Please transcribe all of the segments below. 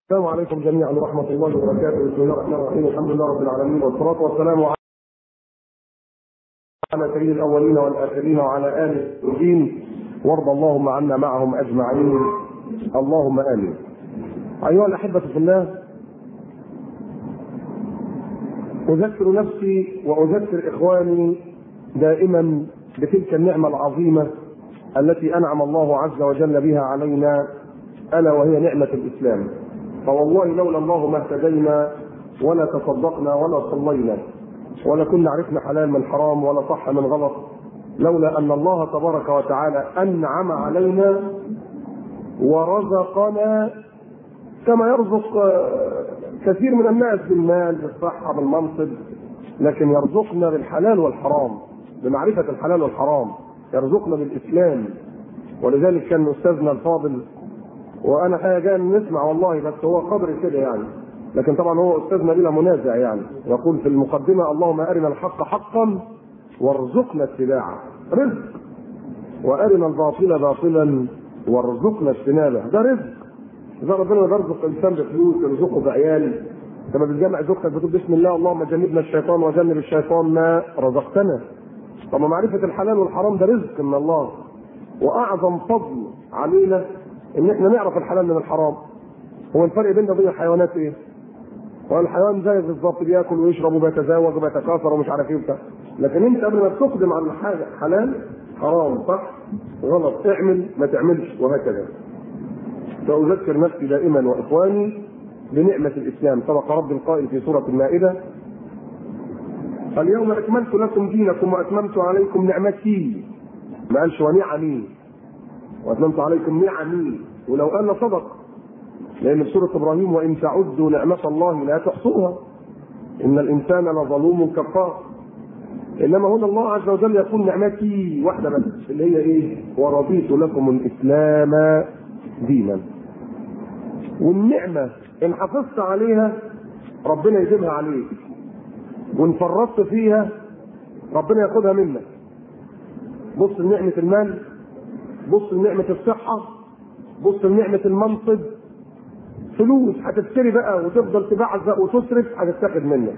السلام عليكم جميعا ورحمة الله وبركاته بسم الله الرحمن الرحيم الحمد لله رب العالمين والصلاة والسلام على سيد الأولين والآخرين وعلى آله الدين وارض اللهم عنا معهم أجمعين اللهم آمين أيها الأحبة في الله أذكر نفسي وأذكر إخواني دائما بتلك النعمة العظيمة التي أنعم الله عز وجل بها علينا ألا وهي نعمة الإسلام فوالله لولا الله ما اهتدينا ولا تصدقنا ولا صلينا ولا كنا عرفنا حلال من حرام ولا صح من غلط لولا ان الله تبارك وتعالى انعم علينا ورزقنا كما يرزق كثير من الناس بالمال بالصحه بالمنصب لكن يرزقنا بالحلال والحرام بمعرفه الحلال والحرام يرزقنا بالاسلام ولذلك كان استاذنا الفاضل وانا حاجه نسمع والله بس هو قدر كده يعني لكن طبعا هو استاذنا بلا منازع يعني يقول في المقدمه اللهم ارنا الحق حقا وارزقنا اتباعه رزق وارنا الباطل باطلا وارزقنا اجتنابه ده رزق اذا ربنا بيرزق انسان بفلوس يرزقه بعيال لما بتجمع زوجتك بتقول بسم الله اللهم جنبنا الشيطان وجنب الشيطان ما رزقتنا طب معرفه الحلال والحرام ده رزق من الله واعظم فضل علينا ان احنا نعرف الحلال من الحرام هو الفرق بيننا وبين الحيوانات ايه؟ هو الحيوان زي بالظبط بياكل ويشرب وبيتزاوج وبيتكاثر ومش عارف ايه وبتاع لكن انت قبل ما بتقدم على الحاجه حلال حرام صح غلط اعمل ما تعملش وهكذا فاذكر نفسي دائما واخواني بنعمه الاسلام سبق رب القائل في سوره المائده اليوم اكملت لكم دينكم واتممت عليكم نعمتي ما قالش ونعمي واتممت عليكم نعمي ولو قال صدق لان في سوره ابراهيم وان تعدوا نعمه الله لا تحصوها ان الانسان لظلوم كفار انما هنا الله عز وجل يقول نعمتي واحده بس اللي هي ايه؟ ورضيت لكم الاسلام دينا. والنعمه ان حافظت عليها ربنا يديمها عليك. وان فرطت فيها ربنا ياخدها منك. بص لنعمه المال بص لنعمه الصحه بص لنعمه المنصب فلوس هتشتري بقى وتفضل تبعزق وتصرف هتتاخد منك.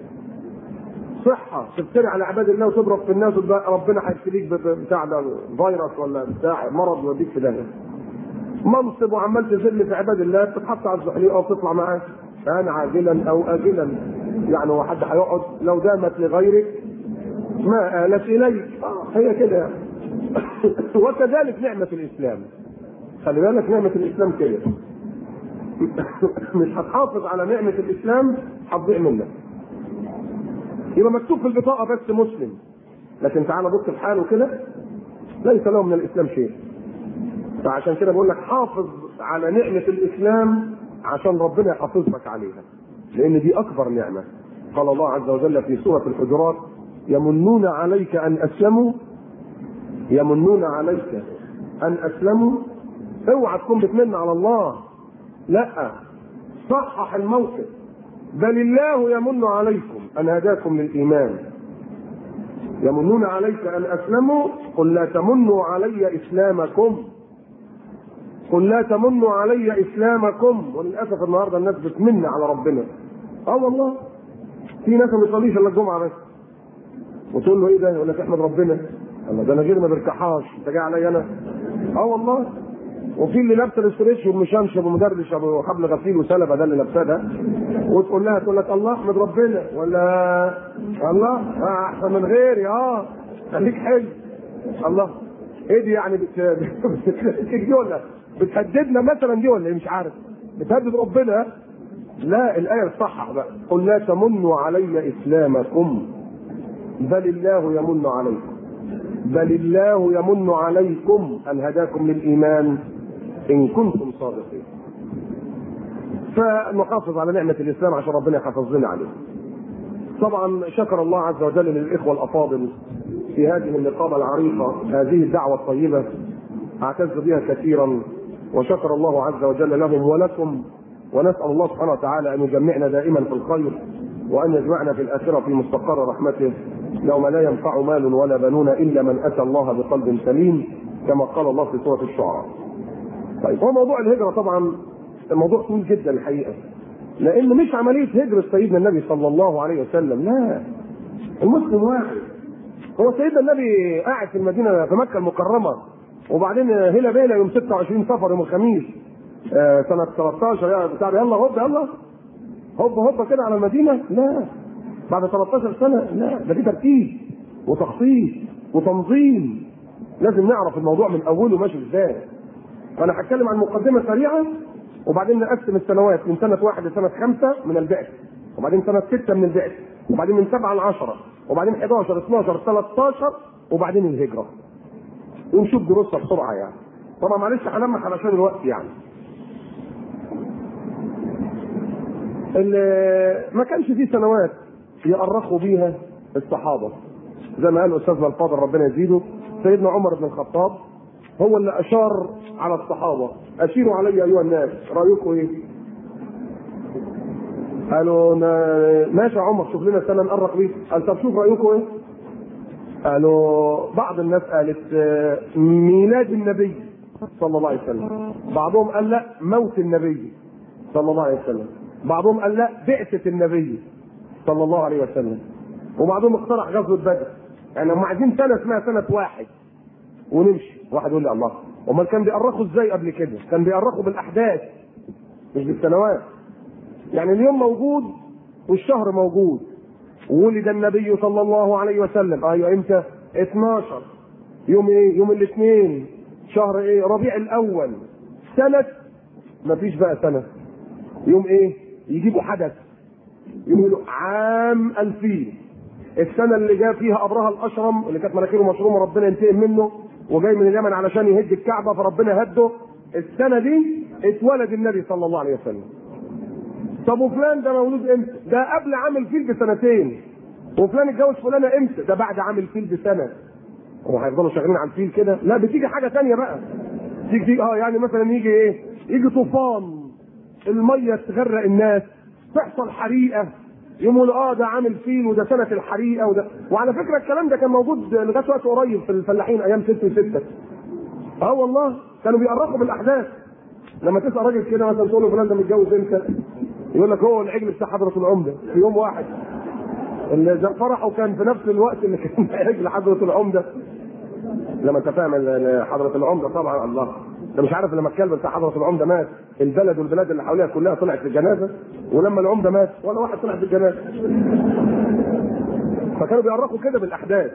صحة تفتري على عباد الله وتضرب في الناس ربنا هيبتليك بتاع ده فيروس ولا بتاع مرض يوديك في داهية. منصب وعمال تذل في عباد الله بتتحط على الزحليقة وتطلع معاه كان عاجلا أو آجلا يعني هو حد هيقعد لو دامت لغيرك ما آلت إليك آه هي كده يعني. وكذلك نعمة الإسلام خلي بالك نعمة الإسلام كده مش هتحافظ على نعمة الإسلام هتضيع منك يبقى مكتوب في البطاقة بس مسلم لكن تعالى بص في حاله كده ليس له من الإسلام شيء فعشان كده بقول لك حافظ على نعمة الإسلام عشان ربنا يحافظك عليها لأن دي أكبر نعمة قال الله عز وجل في سورة الحجرات يمنون عليك أن أسلموا يمنون عليك أن أسلموا اوعى تكون بتمن على الله لا صحح الموقف بل الله يمن عليكم ان هداكم للايمان يمنون عليك ان اسلموا قل لا تمنوا علي اسلامكم قل لا تمنوا علي اسلامكم وللاسف النهارده الناس بتمن على ربنا اه والله في ناس ما بيصليش الا الجمعه بس وتقول له ايه ده يقول لك احمد ربنا الله ده انا غير ما بركحاش انت جاي عليا انا اه والله وفي اللي لابسه الاستريتش والمشمشم ومدردش ابو حبل غسيل وسلبه ده اللي لابساه ده وتقول لها تقول لك الله احمد ربنا ولا الله آه احسن من غيري اه خليك حلو الله ايه دي يعني بت دي ولا بتهددنا مثلا دي ولا ايه مش عارف بتهدد ربنا لا الايه الصح بقى قل لا تمنوا علي اسلامكم بل الله يمن عليكم بل الله يمن عليكم ان هداكم للايمان ان كنتم صادقين فنحافظ على نعمه الاسلام عشان ربنا يحافظ لنا عليه طبعا شكر الله عز وجل للاخوه الافاضل في هذه النقابه العريقه هذه الدعوه الطيبه اعتز بها كثيرا وشكر الله عز وجل لهم ولكم ونسال الله سبحانه وتعالى ان يجمعنا دائما في الخير وان يجمعنا في الاخره في مستقر رحمته يوم لا ينفع مال ولا بنون الا من اتى الله بقلب سليم كما قال الله في سوره الشعراء. طيب هو موضوع الهجره طبعا موضوع طويل جدا الحقيقه لان مش عمليه هجره سيدنا النبي صلى الله عليه وسلم لا المسلم واحد هو سيدنا النبي قاعد في المدينه في مكه المكرمه وبعدين هلا بيلا يوم 26 صفر يوم الخميس آه سنه 13 يا بتاع يلا هوب يلا هوب هوب كده على المدينه لا بعد 13 سنه لا ده في ترتيب وتخطيط وتنظيم لازم نعرف الموضوع من اوله ماشي ازاي فانا هتكلم عن مقدمه سريعه وبعدين نقسم السنوات من سنه واحد لسنه خمسه من البعث وبعدين سنه سته من البعث وبعدين من سبعه ل 10 وبعدين 11 12 13 وبعدين الهجره ونشوف دروسها بسرعه يعني طبعا معلش هلمح علشان الوقت يعني اللي ما كانش فيه سنوات يأرخوا بيها الصحابه زي ما قال استاذنا الفاضل ربنا يزيده سيدنا عمر بن الخطاب هو اللي اشار على الصحابه اشيروا علي ايها الناس رايكم ايه؟ قالوا ماشي يا عمر شوف لنا سنه نقرق بيه قال طب شوف رايكم ايه؟ قالوا بعض الناس قالت ميلاد النبي صلى الله عليه وسلم بعضهم قال لا موت النبي صلى الله عليه وسلم بعضهم قال لا بعثة النبي صلى الله عليه وسلم وبعضهم اقترح غزوة بدر يعني هم عايزين سنة اسمها سنة واحد ونمشي واحد يقول لي الله امال كان بيأرخوا ازاي قبل كده كان بيأرخوا بالاحداث مش بالسنوات يعني اليوم موجود والشهر موجود ولد النبي صلى الله عليه وسلم ايوه امتى 12 يوم ايه يوم الاثنين شهر ايه ربيع الاول سنة مفيش بقى سنة يوم ايه يجيبوا حدث يقولوا عام 2000 السنة اللي جاء فيها أبرهة الأشرم اللي كانت مناخيره مشرومة ربنا ينتقم منه وجاي من اليمن علشان يهد الكعبة فربنا هده السنة دي اتولد النبي صلى الله عليه وسلم طب وفلان ده مولود امتى؟ ده قبل عام الفيل بسنتين وفلان اتجوز فلانة امتى؟ ده بعد عام الفيل بسنة هو هيفضلوا شغالين على الفيل كده؟ لا بتيجي حاجة تانية بقى تيجي تيجي اه يعني مثلا يجي ايه؟ يجي طوفان المية تغرق الناس تحصل حريقة يقولوا اه ده عامل فيل وده سنه الحريقه وده وعلى فكره الكلام ده كان موجود لغايه وقت قريب في الفلاحين ايام 6 و6 اه والله كانوا بيأرخوا بالاحداث لما تسال راجل كده مثلا تقول له فلان ده متجوز امتى؟ يقول لك هو العجل بتاع حضره العمده في يوم واحد اللي ده فرحه كان في نفس الوقت اللي كان عجل حضره العمده لما انت فاهم حضره العمده طبعا الله انت مش عارف لما الكلب بتاع حضره العمده مات البلد والبلاد اللي حواليها كلها طلعت في الجنازه ولما العمده مات ولا واحد طلع في الجنازه فكانوا بيعرفوا كده بالاحداث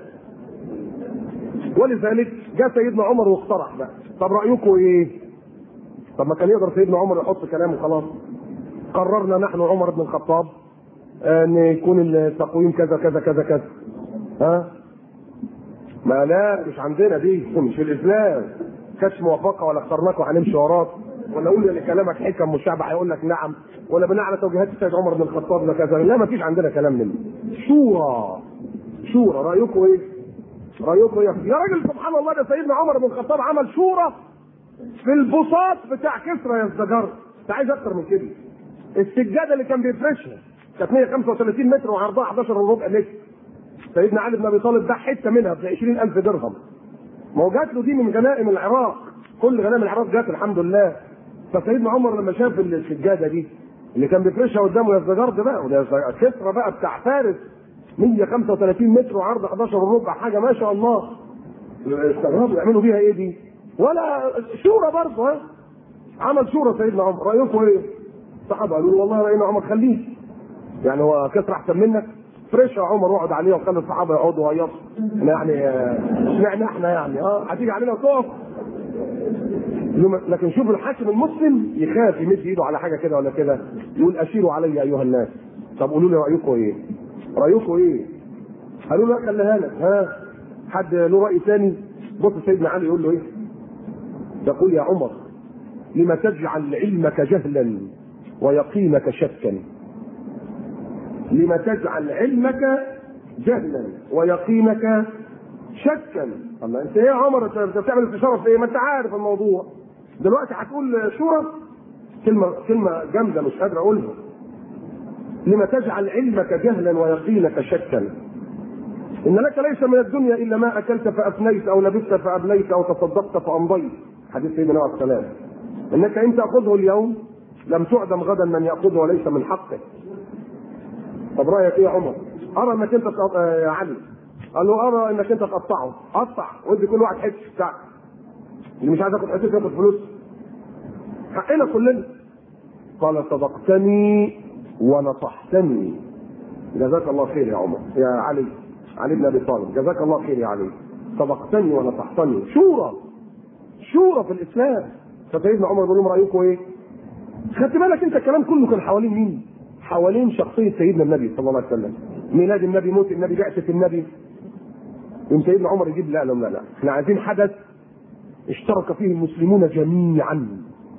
ولذلك جاء سيدنا عمر واقترح بقى طب رايكم ايه؟ طب ما كان يقدر سيدنا عمر يحط كلامه خلاص قررنا نحن عمر بن الخطاب ان يكون التقويم كذا كذا كذا كذا ها ما لا مش عندنا دي مش في الاسلام كانتش موافقه ولا اخترناك وهنمشي وراك ولا اقول ان كلامك حكم والشعب هيقول لك نعم ولا بناء على توجيهات السيد عمر بن الخطاب لا كذا لا ما فيش عندنا كلام منه شورى شورى رايكم ايه؟ رايكم ايه؟ يا راجل سبحان الله ده سيدنا عمر بن الخطاب عمل شورى في البساط بتاع كسرى يا الزجر انت عايز اكتر من كده السجاده اللي كان بيفرشها كانت 135 متر وعرضها 11 وربع متر سيدنا علي بن ابي طالب ده حته منها ب 20000 درهم ما هو جات له دي من غنائم العراق كل غنائم العراق جات الحمد لله فسيدنا عمر لما شاف السجاده دي اللي كان بيفرشها قدامه يا الزجرد بقى وده كسرى بقى بتاع فارس 135 متر وعرض 11 وربع حاجه ما شاء الله استغربوا يعملوا بيها ايه دي؟ ولا شورى برضه ها عمل شورى سيدنا عمر رايكم ايه؟ الصحابه قالوا له والله راينا عمر خليه يعني هو كسر احسن منك فريش يا عمر واقعد عليه وخلي الصحابه يقعدوا ويصوا يعني اشمعنى احنا يعني اه هتيجي علينا وتقف لكن شوف الحاكم المسلم يخاف يمد ايده على حاجه كده ولا كده يقول اشيروا علي ايها الناس طب قولوا لي رايكم ايه؟ رايكم ايه؟ قالوا له خليها لك ها حد له راي ثاني بص سيدنا علي يقول له ايه؟ يقول يا عمر لم تجعل علمك جهلا ويقينك شكا لم تجعل علمك جهلا ويقينك شكا الله انت ايه يا عمر انت بتعمل استشاره في ايه؟ ما انت عارف الموضوع دلوقتي هتقول شورى كلمه كلمه جامده مش قادر اقولها لم تجعل علمك جهلا ويقينك شكا ان لك ليس من الدنيا الا ما اكلت فافنيت او لبست فابليت او تصدقت فامضيت حديث سيدنا عليه السلام انك ان تاخذه اليوم لم تعدم غدا من ياخذه وليس من حقه طب رايك ايه يا عمر؟ ارى انك انت تق- آه، يا علي قال له ارى انك انت تقطعه قطع وادي كل واحد حته بتاعك اللي مش عايز ياخد حته ياخد فلوس حقنا كلنا قال صدقتني ونصحتني جزاك الله خير يا عمر يا علي علي بن ابي طالب جزاك الله خير يا علي صدقتني ونصحتني شورى شورى في الاسلام فسيدنا عمر بيقول لهم رايكم ايه؟ خدت بالك انت الكلام كله كان حوالين مين؟ حوالين شخصيه سيدنا النبي صلى الله عليه وسلم ميلاد النبي موت النبي بعثه النبي يوم سيدنا عمر يجيب لا لا لا لا احنا عايزين حدث اشترك فيه المسلمون جميعا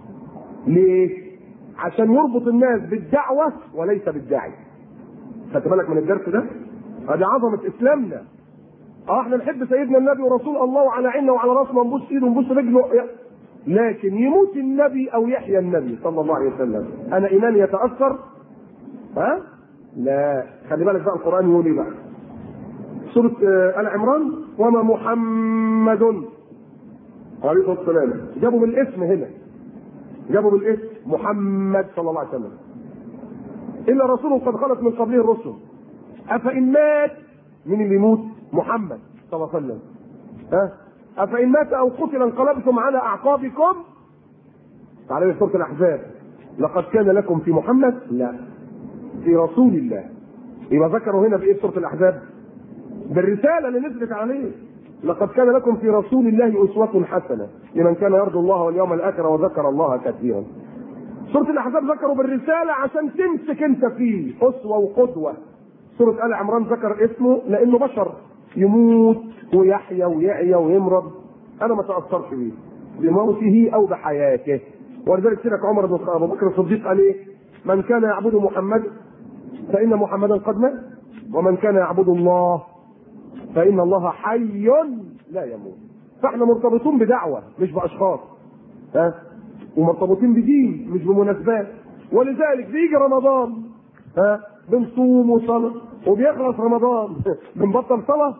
ليه؟ عشان يربط الناس بالدعوه وليس بالداعي خدت بالك من الدرس ده؟ ادي عظمه اسلامنا اه احنا نحب سيدنا النبي ورسول الله وعلى عيننا وعلى راسنا ونبوس ايده ونبوس رجله لكن يموت النبي او يحيى النبي صلى الله عليه وسلم انا ايماني يتاثر ها لا خلي بالك بقى القران يقول ايه بقى سوره آه، ال عمران وما محمد عليه الصلاه والسلام جابوا بالاسم هنا جابوا بالاسم محمد صلى الله عليه وسلم الا رسول قد خلت من قبله الرسل افان مات من اللي يموت محمد صلى الله عليه وسلم ها افان مات او قتل انقلبتم على اعقابكم تعالى سوره الاحزاب لقد كان لكم في محمد لا في رسول الله يبقى ذكروا هنا بايه سوره الاحزاب بالرساله اللي نزلت عليه لقد كان لكم في رسول الله اسوه حسنه لمن كان يرجو الله واليوم الاخر وذكر الله كثيرا سورة الأحزاب ذكروا بالرسالة عشان تمسك أنت فيه أسوة وقدوة. سورة آل عمران ذكر اسمه لأنه بشر يموت ويحيا ويعيا ويمرض. أنا ما تأثرش بيه بموته أو بحياته. ولذلك سيدك عمر بن أبو بكر الصديق قال إيه؟ من كان يعبد محمد فإن محمدا قد مات ومن كان يعبد الله فإن الله حي لا يموت. فاحنا مرتبطون بدعوة مش بأشخاص. ها؟ ومرتبطين بدين مش بمناسبات ولذلك بيجي رمضان ها بنصوم وصلاة وبيخلص رمضان بنبطل صلاة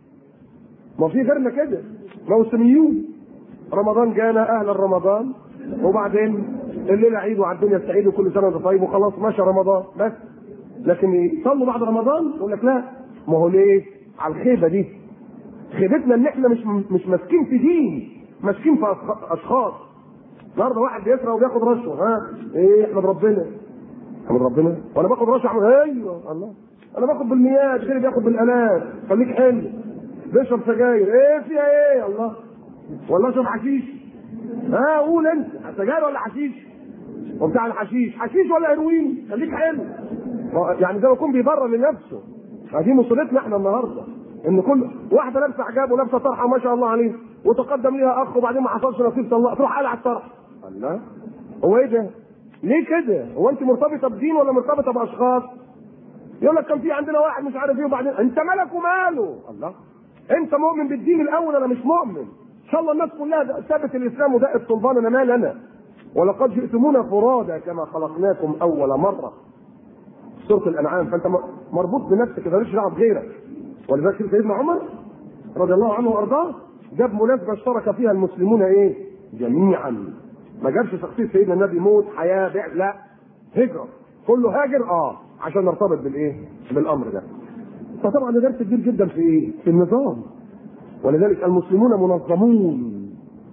ما في غيرنا كده موسميون رمضان جانا اهل رمضان وبعدين الليله عيد وعلى الدنيا السعيد وكل سنه وانت طيب وخلاص ماشي رمضان بس لكن يصلوا بعد رمضان يقول لك لا ما هو ليه؟ على الخيبه دي خيبتنا ان احنا مش مش ماسكين في دين ماسكين في أشخ- اشخاص النهارده واحد بيسرق وبياخد رشوه ها ايه احمد ربنا احمد ربنا وانا باخد رشوه احمد ايوه الله انا باخد بالمئات غيري بياخد بالالاف خليك حلو بيشرب سجاير ايه فيها ايه الله ولا اشرب حشيش ها قول انت سجاير ولا حشيش وبتاع الحشيش حشيش ولا هيروين خليك حلو يعني زي ما يكون بيبرر لنفسه دي مصيبتنا احنا النهارده ان كل واحده لابسه حجاب ولابسه طرحه ما شاء الله عليه وتقدم ليها اخ وبعدين ما حصلش نصيب طلق تروح قلع الطرح الله هو ايه ده؟ ليه كده؟ هو انت مرتبطه بدين ولا مرتبطه باشخاص؟ يقول لك كان في عندنا واحد مش عارف ايه وبعدين انت مالك وماله؟ الله انت مؤمن بالدين الاول انا مش مؤمن ان شاء الله الناس كلها ثابت الاسلام ودق الصلبان انا مال انا ولقد جئتمونا فرادى كما خلقناكم اول مره سوره الانعام فانت م- مربوط بنفسك مالكش دعوه بغيرك ولذلك شوف سيدنا عمر رضي الله عنه وارضاه جاب مناسبه اشترك فيها المسلمون ايه؟ جميعا ما جابش شخصيه سيدنا النبي موت حياه بيع لا هجره كله هاجر اه عشان نرتبط بالايه؟ بالامر ده فطبعا ده درس كبير جدا في ايه؟ في النظام ولذلك المسلمون منظمون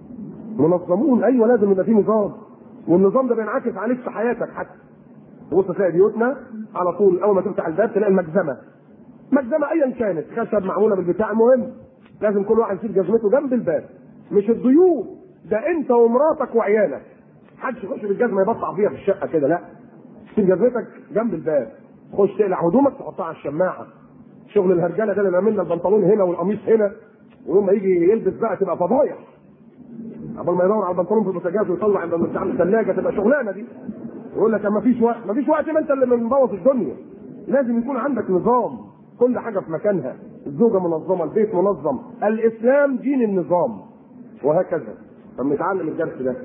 منظمون ايوه لازم يبقى في نظام والنظام ده بينعكس عليك في حياتك حتى تبص تلاقي بيوتنا على طول اول ما تفتح الباب تلاقي المجزمه مجزمه ايا كانت خشب معموله بالبتاع المهم لازم كل واحد يشيل جزمته جنب الباب مش الضيوف ده انت ومراتك وعيالك محدش يخش بالجزمه يبطع فيها في الشقه كده لا شيل جزمتك جنب الباب خش تقلع هدومك تحطها على الشماعه شغل الهرجله ده اللي عملنا البنطلون هنا والقميص هنا ويوم ما يجي يلبس بقى تبقى فضايح قبل ما يدور على البنطلون في البوتاجاز ويطلع عند بتاع الثلاجه تبقى شغلانه دي يقول لك ما فيش وقت ما فيش وقت ما انت اللي مبوظ الدنيا لازم يكون عندك نظام كل حاجه في مكانها الزوجه منظمه البيت منظم الاسلام دين النظام وهكذا فبنتعلم الدرس ده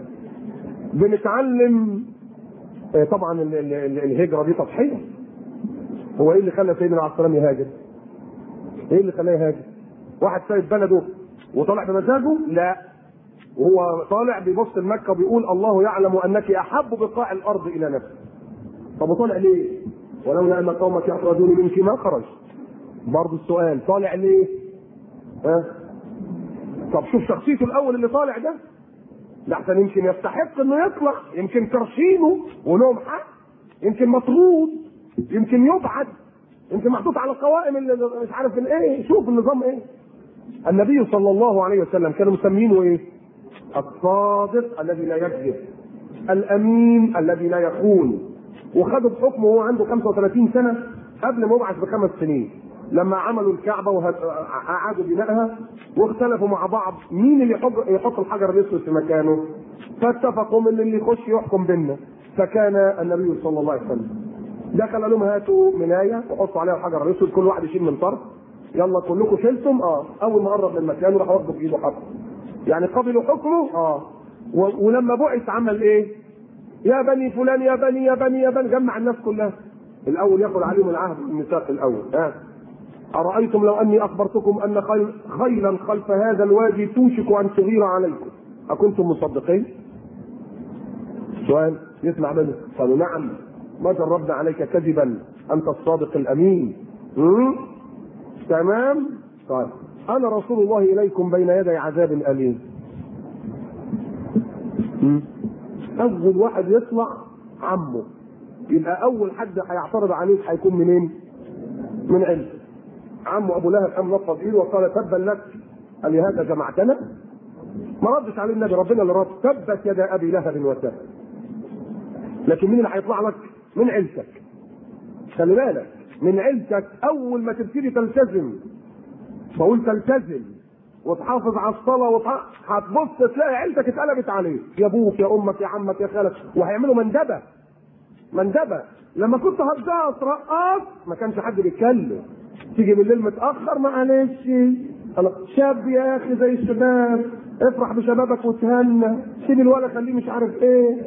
بنتعلم آه، طبعا ال- ال- ال- الهجره دي تضحيه هو ايه اللي خلى سيدنا عليه السلام يهاجر؟ ايه اللي خلاه يهاجر؟ واحد سايب بلده وطالع بمزاجه؟ لا وهو طالع بيبص لمكه وبيقول الله يعلم انك احب بقاع الارض الى نفسي طب وطالع ليه؟ ولولا ان قومك يخرجون منك ما خرج برضه السؤال طالع ليه؟ ها؟ طب شوف شخصيته الاول اللي طالع ده ده احسن يمكن يستحق انه يطلع يمكن ترشينه ولهم حق يمكن مطرود يمكن يبعد يمكن محطوط على القوائم اللي مش عارف ايه شوف النظام ايه النبي صلى الله عليه وسلم كانوا مسمينه ايه الصادق الذي لا يكذب الامين الذي لا يخون وخدوا بحكمه وهو عنده 35 سنه قبل ما يبعث بخمس سنين لما عملوا الكعبه واعادوا بنائها واختلفوا مع بعض مين اللي يحط يحط الحجر الاسود في مكانه فاتفقوا من اللي يخش يحكم بينا فكان النبي صلى الله عليه وسلم دخل لهم هاتوا منايه وحطوا عليها الحجر الاسود كل واحد يشيل من طرف يلا كلكم شلتم اه اول ما قرب من المكان راح واخده في ايده حطه يعني قبلوا حكمه اه و- ولما بعث عمل ايه؟ يا بني فلان يا بني يا بني يا بني جمع الناس كلها الاول ياخذ عليهم العهد بالميثاق الاول ها ارايتم لو اني اخبرتكم ان خيل خيلا خلف هذا الوادي توشك ان تغير عليكم اكنتم مصدقين؟ سؤال يسمع منه قالوا نعم ما جربنا عليك كذبا انت الصادق الامين مم؟ تمام طيب انا رسول الله اليكم بين يدي عذاب اليم مم؟ اول واحد يطلع عمه يبقى اول حد هيعترض عليك هيكون منين من علم عمه ابو لهب قام نفض ايده وقال تبا لك قال لي هذا جمعتنا ما ردش عليه النبي ربنا اللي رد تبت يدا ابي لهب وتب لكن مين اللي هيطلع لك من عيلتك خلي بالك من عيلتك اول ما تبتدي تلتزم بقول تلتزم وتحافظ على الصلاة وتح... هتبص تلاقي عيلتك اتقلبت عليك يا ابوك يا امك يا عمك يا خالك وهيعملوا مندبة مندبة لما كنت هتجاص رقاص ما كانش حد بيتكلم تيجي بالليل متأخر معلش أنا شاب يا اخي زي الشباب افرح بشبابك وتهنى سيب الولد خليه مش عارف ايه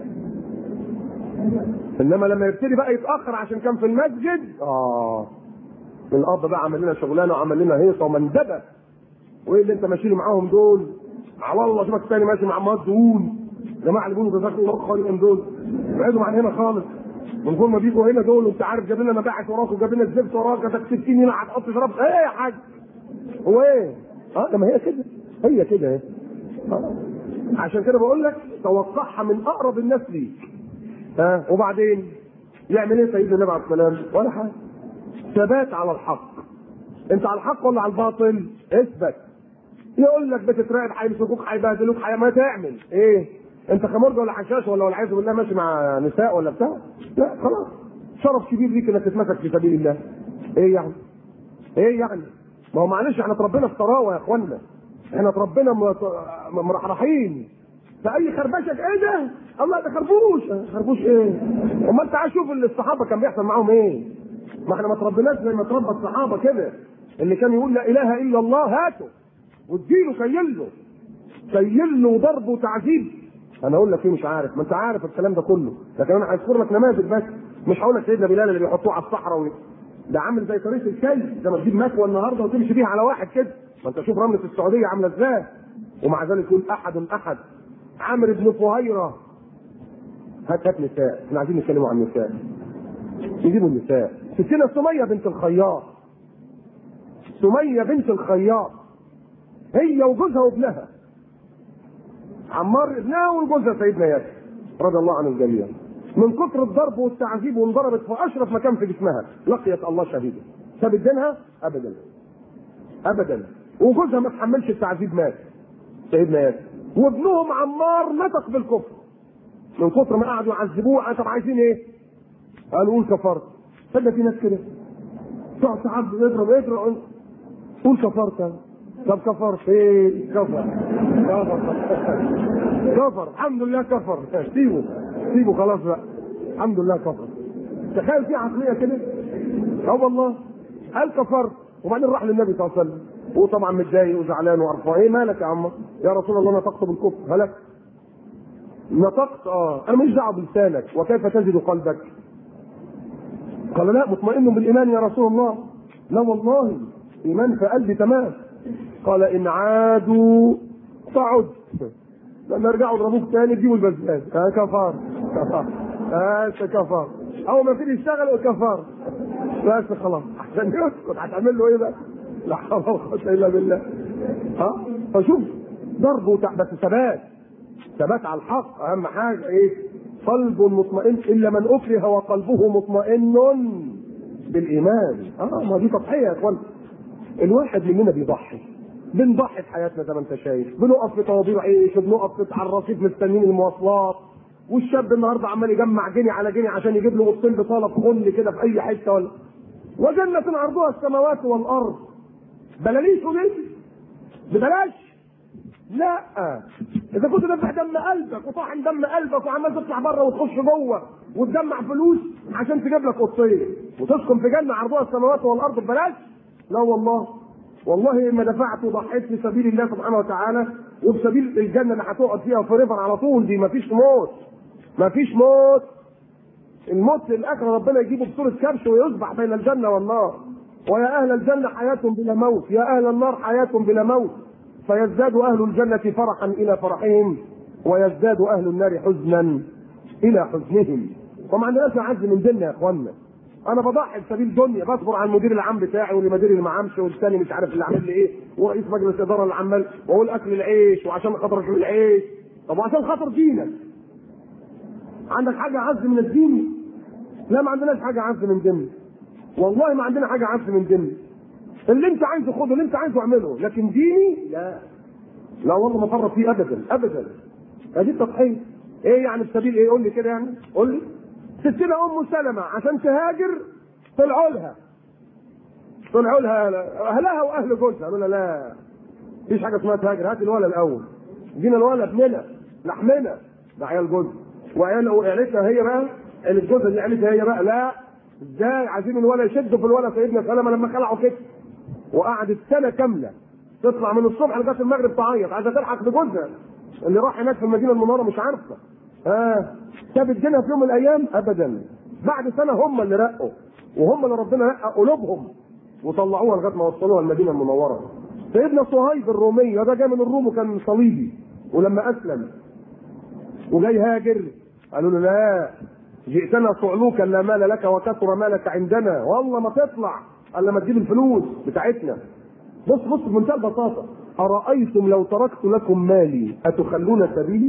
انما لما يبتدي بقى يتاخر عشان كان في المسجد اه الاب بقى عمل لنا شغلانه وعمل لنا هيصه ومندبه وايه اللي انت ماشي لي معاهم دول على الله اشوفك تاني ماشي مع امهات دهون جماعه اللي بيقولوا جزاكم الله خيرا دول ابعدوا عن هنا خالص من كل ما بيجوا هنا دول وانت عارف جاب لنا مباعث وراك وجاب لنا الزفت وراك جابك 60 هنا هتحط شراب ايه يا حاج هو ايه؟ اه ده ما هي كده هي كده اهي آه. عشان كده بقول لك توقعها من اقرب الناس ليك ها وبعدين يعمل ايه سيدنا النبي عليه السلام؟ ولا حاجه ثبات على الحق انت على الحق ولا على الباطل؟ اثبت يقول لك بتتراقب هيمسكوك هيبهدلوك هي- ما تعمل ايه؟ انت خمرجه ولا حشاش ولا والعياذ بالله ماشي مع نساء ولا بتاع؟ لا خلاص شرف كبير ليك انك تتمسك في سبيل الله. ايه يعني؟ ايه يعني؟ ما هو معلش احنا اتربينا في طراوه يا اخوانا. احنا اتربينا م- مرحرحين. فاي خربشه ايه ده؟ الله ده خربوش خربوش ايه؟ امال تعال شوف اللي الصحابه كان بيحصل معاهم ايه؟ ما احنا ما تربيناش زي ما تربى الصحابه كده اللي كان يقول لا اله الا الله هاته واديله كيل له كيل له وضرب وتعذيب انا اقول لك ايه مش عارف ما انت عارف الكلام ده كله لكن انا هذكر لك نماذج بس مش هقول لك سيدنا بلال اللي بيحطوه على الصحراء وي- ده عامل زي طريقه الكي ده ما تجيب مكوى النهارده وتمشي بيها على واحد كده ما انت شوف رمله السعوديه عامله ازاي ومع ذلك يقول احد احد عمرو بن فهيره هات هات نساء احنا عايزين نتكلموا عن النساء يجيبوا النساء ستنا سميه بنت الخياط سميه بنت الخياط هي وجوزها وابنها عمار ابنها وجوزها سيدنا ياسر رضي الله عن الجميع من كثر الضرب والتعذيب وانضربت في اشرف مكان في جسمها لقيت الله شهيدا سابت دينها ابدا ابدا وجوزها ما تحملش التعذيب مات سيدنا ياسر وابنهم عمار نطق بالكفر من كثر ما قعدوا يعذبوه طب عايزين ايه؟ قالوا قول كفرت تصدق في ناس كده تقعد تعذب اضرب اضرب قول كفرت طب كفرت ايه كفر كفر كفر الحمد لله كفر سيبه سيبه خلاص بقى الحمد لله كفر تخيل في عقليه كده اه والله قال كفرت وبعدين راح للنبي صلى الله عليه وسلم هو طبعا متضايق وزعلان وقرفان ايه مالك يا عم يا رسول الله نطقت بالكفر هلك نطقت اه انا مش دعوه بلسانك وكيف تجد قلبك قال لا مطمئن بالايمان يا رسول الله لا والله ايمان في قلبي تمام قال ان عادوا فعد لما يرجعوا يضربوك تاني تجيبوا البزاز اه كفار كفار اه كفار اول ما يبتدي يشتغل كفار بس خلاص عشان يسكت هتعمل له ايه بقى؟ لا حول ولا قوه الا بالله ها فشوف ضرب وتع... بس ثبات ثبات على الحق اهم حاجه ايه؟ قلب مطمئن الا من اكره وقلبه مطمئن بالايمان اه ما دي تضحيه يا اخوان الواحد مننا بيضحي بنضحي في حياتنا زي ما انت شايف بنقف في طوابير عيش وبنقف على الرصيف مستنيين المواصلات والشاب النهارده عمال يجمع جنيه على جنيه عشان يجيب له اوضتين بطاله خل كده في اي حته ولا وجنة عرضها السماوات والارض بلاليش ودي ببلاش لا اذا كنت دافع دم قلبك وطاحن دم قلبك وعمال تطلع بره وتخش جوه وتجمع فلوس عشان تجيب لك اوضتين وتسكن في جنه عرضها السماوات والارض ببلاش لا والله والله ما دفعت وضحيت في سبيل الله سبحانه وتعالى وبسبيل الجنه اللي هتقعد فيها في ريفر على طول دي مفيش موت مفيش موت الموت للاخره ربنا يجيبه بصوره كبش ويصبح بين الجنه والنار ويا اهل الجنه حياه بلا موت يا اهل النار حياه بلا موت فيزداد اهل الجنه فرحا الى فرحهم ويزداد اهل النار حزنا الى حزنهم وما عندناش عز من ديننا يا اخوانا انا بضحي بسبيل دنيا بصبر على المدير العام بتاعي والمدير اللي ما عامش والثاني مش عارف اللي عامل لي ايه ورئيس مجلس الاداره اللي عمال واقول اكل العيش وعشان خاطر اكل العيش طب وعشان خاطر دينك عندك حاجه اعز من الدين لا ما عندناش حاجه اعز من دين والله ما عندنا حاجه اعز من دين اللي انت عايزه خده اللي انت عايزه اعمله لكن ديني لا لا والله ما فرط فيه ابدا ابدا هذه التضحيه ايه يعني بسبيل ايه قول لي كده يعني قول لي ستنا ام سلمة عشان تهاجر طلعوا لها طلعوا لها اهلها واهل جوزها قالوا لها لا مفيش حاجه اسمها تهاجر هات الولد الاول جينا الولد ابننا لحمنا ده عيال جوز وعيال وعيلتها هي بقى الجوز اللي عيلتها هي بقى لا ازاي عايزين الولد يشدوا في الولد سيدنا سلمة لما خلعوا كده وقعدت سنه كامله تطلع من الصبح لغايه المغرب تعيط عايزه تلحق بجوزها اللي راح هناك في المدينه المنوره مش عارفه ها آه. سابت دينها في يوم من الايام ابدا بعد سنه هم اللي رقوا وهم اللي ربنا رقى قلوبهم وطلعوها لغايه ما وصلوها المدينه المنوره سيدنا صهيب الرومي ده جاي من الروم وكان صليبي ولما اسلم وجاي هاجر قالوا له لا جئتنا صعلوكا لا مال لك وكثر مالك عندنا والله ما تطلع الا ما تجيب الفلوس بتاعتنا بص بص بمنتهى البساطه ارايتم لو تركت لكم مالي اتخلون سبيلي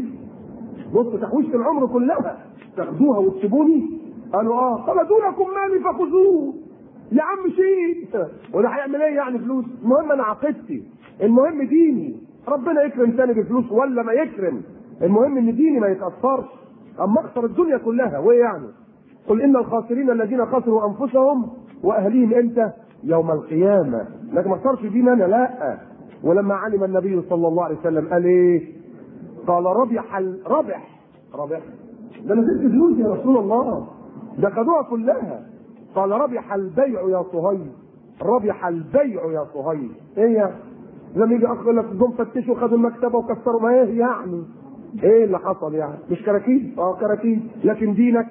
بص تحويشه العمر كلها تاخدوها وتسيبوني قالوا اه خذونكم مالي فخذوه يا عم شيء وده هيعمل ايه يعني فلوس المهم انا عقيدتي المهم ديني ربنا يكرم تاني بفلوس ولا ما يكرم المهم ان ديني ما يتاثرش اما اخسر الدنيا كلها وايه يعني قل ان الخاسرين الذين خسروا انفسهم واهليهم امتى يوم القيامه لكن ما اخسرش دين انا لا ولما علم النبي صلى الله عليه وسلم قال ايه قال ربح ال... ربح ربح ده انا سبت فلوس يا رسول الله ده خدوها كلها قال ربح البيع يا صهيب ربح البيع يا صهيب ايه لما يجي اخ يقول لك جم فتشوا خدوا المكتبه وكسروا ما ايه يعني ايه اللي حصل يعني مش كراكيب اه كراكيب لكن دينك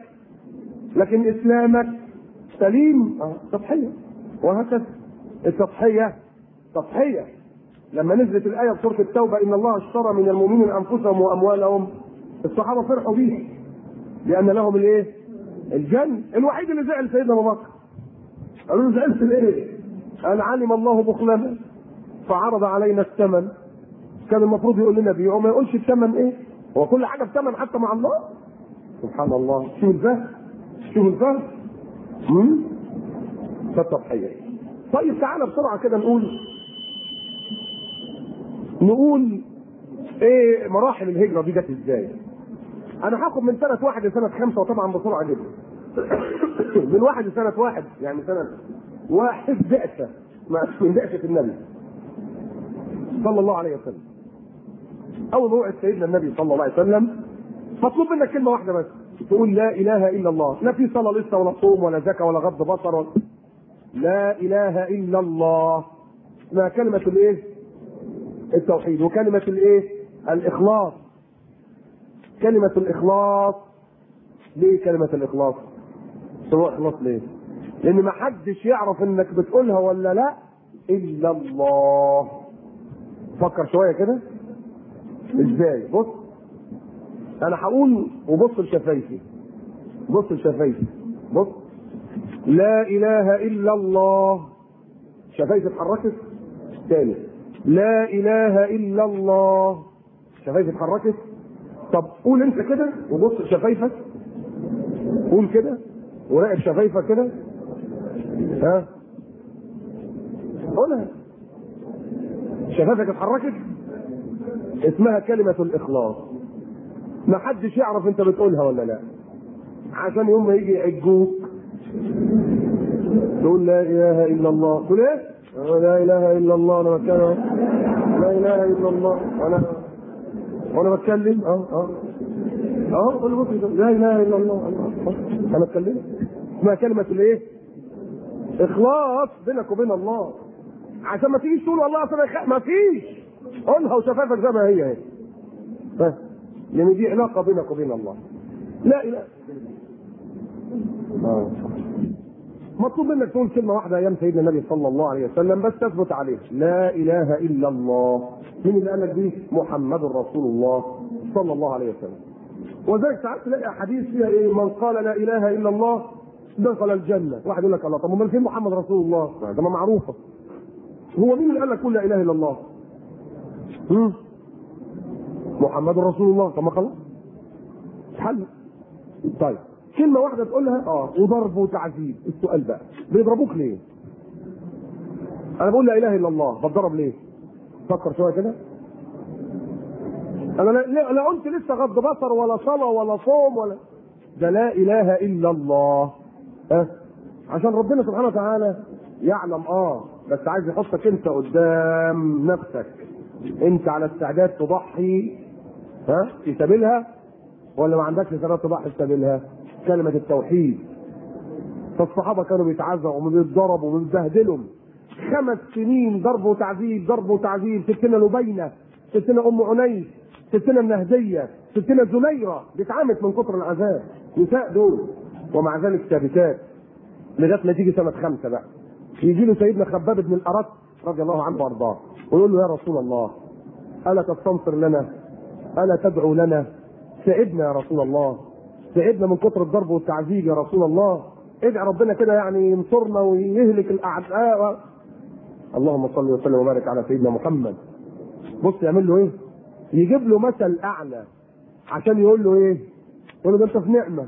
لكن اسلامك سليم اه تضحيه وهكذا التضحيه تضحيه لما نزلت الايه في سوره التوبه ان الله اشترى من المؤمنين انفسهم واموالهم الصحابه فرحوا بيه لان لهم الايه؟ الجنه الوحيد اللي زعل سيدنا ابو بكر قالوا له زعلت ليه؟ قال علم الله بخلنا فعرض علينا الثمن كان المفروض يقول لنا بيعه ما يقولش الثمن ايه؟ هو كل حاجه بثمن حتى مع الله سبحان الله شوف الفهم شوف الفهم فالتضحيه طيب تعالى بسرعه كده نقول نقول ايه مراحل الهجره دي جت ازاي؟ انا هاخد من سنه واحد لسنه خمسه وطبعا بسرعه جدا. من واحد لسنه واحد يعني سنه واحد بعثه من بعثه النبي صلى الله عليه وسلم. اول ما وعد سيدنا النبي صلى الله عليه وسلم مطلوب منك كلمه واحده بس تقول لا اله الا الله، لا في صلاه لسه ولا صوم ولا زكاه ولا غض بصر ولا لا اله الا الله اسمها كلمه الايه؟ التوحيد وكلمة الايه؟ الإخلاص. كلمة الإخلاص. ليه كلمة الإخلاص؟ سواء إخلاص ليه؟ لأن ما حدش يعرف إنك بتقولها ولا لا إلا الله. فكر شوية كده. إزاي؟ بص انا هقول وبص لشفايفي بص لشفايفي بص لا اله الا الله شفايفي اتحركت تاني لا اله الا الله شفايفي اتحركت طب قول انت كده وبص لشفايفك قول كده وراقب شفايفك كده ها قولها شفايفك اتحركت اسمها كلمة الإخلاص ما حدش يعرف أنت بتقولها ولا لا عشان يوم ما يجي يعجوك تقول لا إله إلا الله تقول إيه؟ آه، لا إله إلا الله أنا بتكلم لا إله إلا الله أنا وأنا بتكلم أه أه أه قول بص لا إله إلا الله أنا أه. أنا بتكلم اسمها كلمة الإيه؟ إخلاص بينك وبين الله عشان ما تيجيش تقول والله اصل أنا خ- ما فيش قولها وشفافك زي ما هي اهي بس لان دي علاقه بينك وبين الله لا اله آه. مطلوب منك تقول كلمه واحده ايام سيدنا النبي صلى الله عليه وسلم بس تثبت عليه لا اله الا الله مين اللي قال لك دي محمد رسول الله صلى الله عليه وسلم وذلك ساعات تلاقي احاديث فيها ايه من قال لا اله الا الله دخل الجنه واحد يقول لك الله طب امال فين محمد رسول الله ده ما معروفه هو مين اللي قال لك قل لا اله الا الله هم؟ محمد رسول الله طب ما خلاص حل طيب كلمه واحده تقولها اه وضرب وتعذيب السؤال بقى بيضربوك ليه انا بقول لا اله الا الله بتضرب ليه فكر شويه كده انا لا, لا, لا قلت لسه غض بصر ولا صلاه ولا صوم ولا ده لا اله الا الله أه؟ عشان ربنا سبحانه وتعالى يعلم اه بس عايز يحطك انت قدام نفسك انت على استعداد تضحي ها في سبيلها ولا ما عندكش استعداد تضحي في سبيلها كلمة التوحيد فالصحابة كانوا بيتعذبوا وبيتضربوا وبيتبهدلوا خمس سنين ضرب وتعذيب ضرب وتعذيب ستنا لبينة ستنا أم عنيس ستنا النهدية ستنا زميرة بتعامت من كتر العذاب نساء دول ومع ذلك ثابتات لغايه ما تيجي سنه خمسه بقى يجي له سيدنا خباب بن الارت رضي الله عنه وارضاه ويقول له يا رسول الله الا تستنصر لنا الا تدعو لنا سعدنا يا رسول الله سعدنا من كتر الضرب والتعذيب يا رسول الله ادعي ربنا كده يعني ينصرنا ويهلك الاعداء اللهم صل وسلم وبارك على سيدنا محمد بص يعمل له ايه يجيب له مثل اعلى عشان يقول له ايه يقول له ده انت في نعمه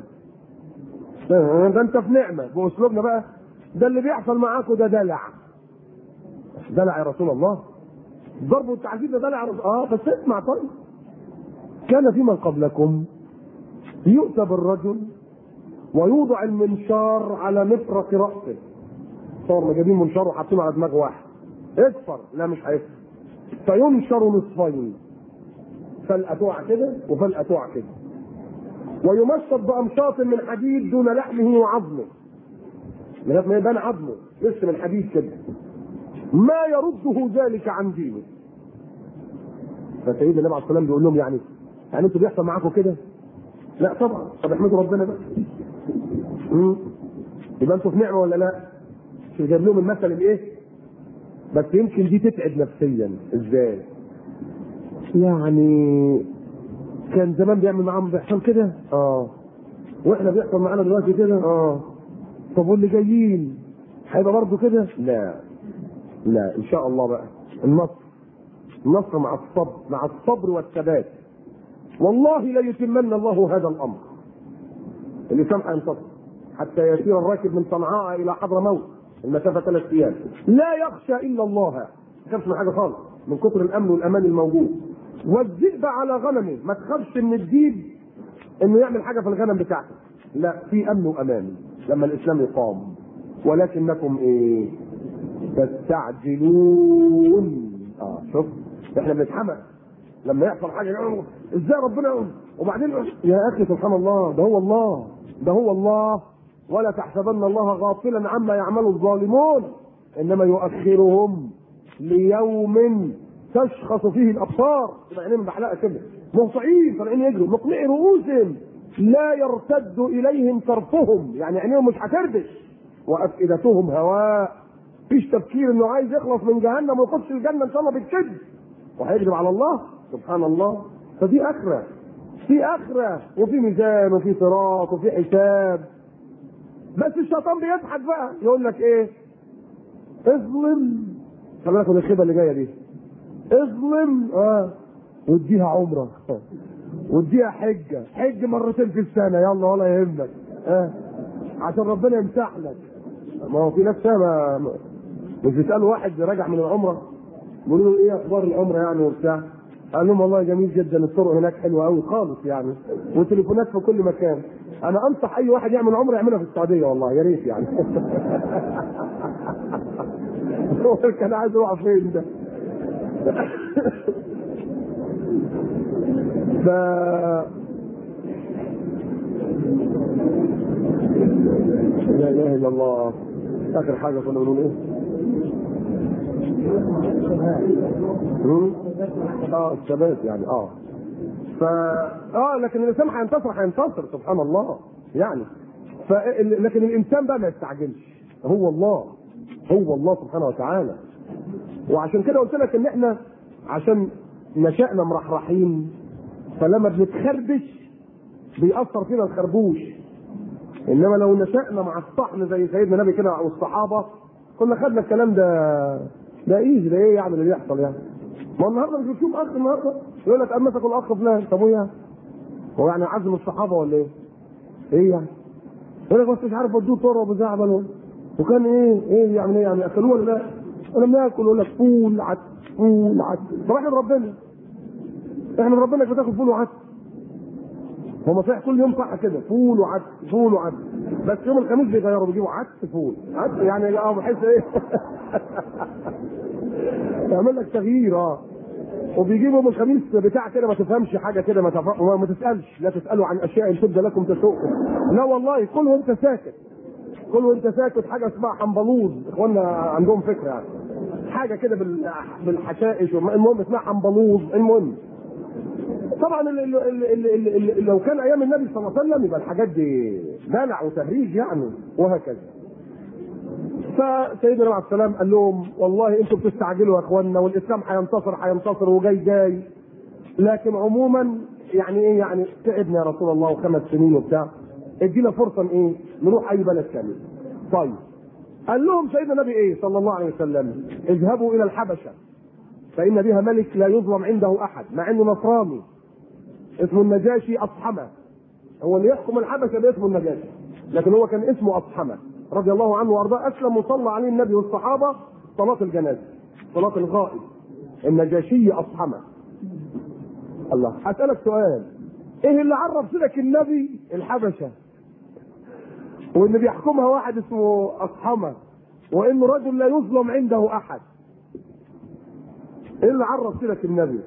ده ده انت في نعمه باسلوبنا بقى ده اللي بيحصل معاكم ده دلع دلع يا رسول الله ضرب والتعذيب ده دلع يا رسول اه بس اسمع طيب كان في من قبلكم يؤتى بالرجل ويوضع المنشار على مفرق راسه صار ما جايبين منشار وحاطينه على دماغ واحد اصفر لا مش هيصفر فينشر نصفين فلقه تقع كده وفلقه تقع كده ويمشط بامشاط من حديد دون لحمه وعظمه لغايه ما يبان عظمه لسه من حديد كده ما يرده ذلك عن دينه فسيدنا النبي عليه الصلاه والسلام بيقول لهم يعني يعني انتوا بيحصل معاكم كده؟ لا طبعا طب احمدوا ربنا بقى مم. يبقى انتوا في نعمه ولا لا؟ مش جايب لهم المثل الايه؟ بس يمكن دي تتعب نفسيا ازاي؟ يعني كان زمان بيعمل معاهم بيحصل كده؟ اه واحنا بيحصل معانا دلوقتي كده؟ اه طب واللي جايين هيبقى برضه كده؟ لا لا ان شاء الله بقى النصر النصر مع الصبر مع الصبر والثبات والله لا يتمن الله هذا الامر الاسلام هينتصر حتى يسير الراكب من صنعاء الى حضر موت المسافه ثلاث ايام لا يخشى الا الله ما تخافش من حاجه خالص من كتر الامن والامان الموجود والذئب على غنمه ما تخافش من الديب انه يعمل حاجه في الغنم بتاعته لا في امن وامان لما الاسلام يقام ولكنكم ايه تستعجلون اه شوف احنا بنتحمق لما يحصل حاجه يقولوا ازاي ربنا يقول وبعدين يقول يا اخي سبحان الله ده هو الله ده هو الله ولا تحسبن الله غافلا عما يعمل الظالمون انما يؤخرهم ليوم تشخص فيه الابصار تبقى عينيهم محلقه كده مهطعين طالعين يجروا مقنعي رؤوسهم لا يرتد اليهم طرفهم يعني عينيهم مش هتردش وافئدتهم هواء فيش تفكير انه عايز يخلص من جهنم ويخش الجنه ان شاء الله بالكذب وهيكذب على الله سبحان الله فدي اخره في اخره وفي ميزان وفي صراط وفي حساب بس الشيطان بيضحك بقى يقول لك ايه اظلم خلي بالك من الخيبه اللي جايه دي اظلم اه واديها عمره واديها حجه حج مرتين في السنه يلا ولا يهمك اه عشان ربنا يمسح لك ما هو في ناس فاهمه مش بيسالوا واحد راجع من العمره بيقولوا له ايه اخبار العمره يعني وبتاع قال لهم والله جميل جدا الطرق هناك حلوه قوي خالص يعني والتليفونات في كل مكان انا انصح اي واحد يعمل عمره يعملها في السعوديه والله يا ريت يعني هو كان عايز يروح فين ده ف لا اله الا الله اخر حاجه كنا بنقول ايه؟ هم؟ اه الثبات يعني اه ف اه لكن الانسان هينتصر هينتصر سبحان الله يعني ف لكن الانسان بقى ما يستعجلش هو الله هو الله سبحانه وتعالى وعشان كده قلت لك ان احنا عشان نشأنا مرحرحين فلما بنتخربش بيأثر فينا الخربوش انما لو نشأنا مع الصحن زي سيدنا النبي كده والصحابه كنا خدنا الكلام ده ده ايزي ده ايه يعني اللي بيحصل يعني ما هو النهارده مش بتشوف اخ النهارده يقول لك مسكوا الاخ فلان طب وايه يعني؟ هو يعني عزم الصحابه ولا ايه؟ ايه يعني؟ يقول لك بس مش عارف ودوه طور وابو زعبل وكان ايه ايه يعني ايه يعني اكلوه ولا لا؟ انا بناكل يقول لك فول عدس فول عدس طب احمد ربنا احمد ربنا انك بتاكل فول وعدس هو صحيح كل يوم صح كده فول وعدس فول وعدس بس يوم الخميس بيغيروا بيجيبوا عدس فول عدس يعني اه بحس ايه يعمل لك تغيير اه وبيجيبوا يوم الخميس بتاع كده ما تفهمش حاجه كده ما, تف... ما تسالش لا تسالوا عن اشياء ان تبدا لكم تسوءكم لا والله كل وانت ساكت كل وانت ساكت حاجه اسمها حنبلوز اخواننا عندهم فكره يعني حاجه كده بال... بالحشائش المهم اسمها حنبلوز المهم طبعا ال ال ال ال ال لو كان ايام النبي صلى الله عليه وسلم يبقى الحاجات دي دلع وتهريج يعني وهكذا فسيدنا عليه السلام قال لهم والله انتم بتستعجلوا يا اخواننا والاسلام هينتصر هينتصر وجاي جاي لكن عموما يعني ايه يعني تعبنا يا رسول الله وخمس سنين وبتاع ادينا فرصه ايه نروح اي بلد ثاني طيب قال لهم سيدنا النبي ايه صلى الله عليه وسلم اذهبوا الى الحبشه فان بها ملك لا يظلم عنده احد مع انه نصراني اسمه النجاشي اصحمه هو اللي يحكم الحبشه باسمه النجاشي لكن هو كان اسمه اصحمه رضي الله عنه وارضاه اسلم وصلى عليه النبي والصحابه صلاه الجنازه صلاه الغائب النجاشي اصحمه الله اسالك سؤال ايه اللي عرف سيدك النبي الحبشه وان بيحكمها واحد اسمه اصحمه وانه رجل لا يظلم عنده احد ايه اللي عرف سيدك النبي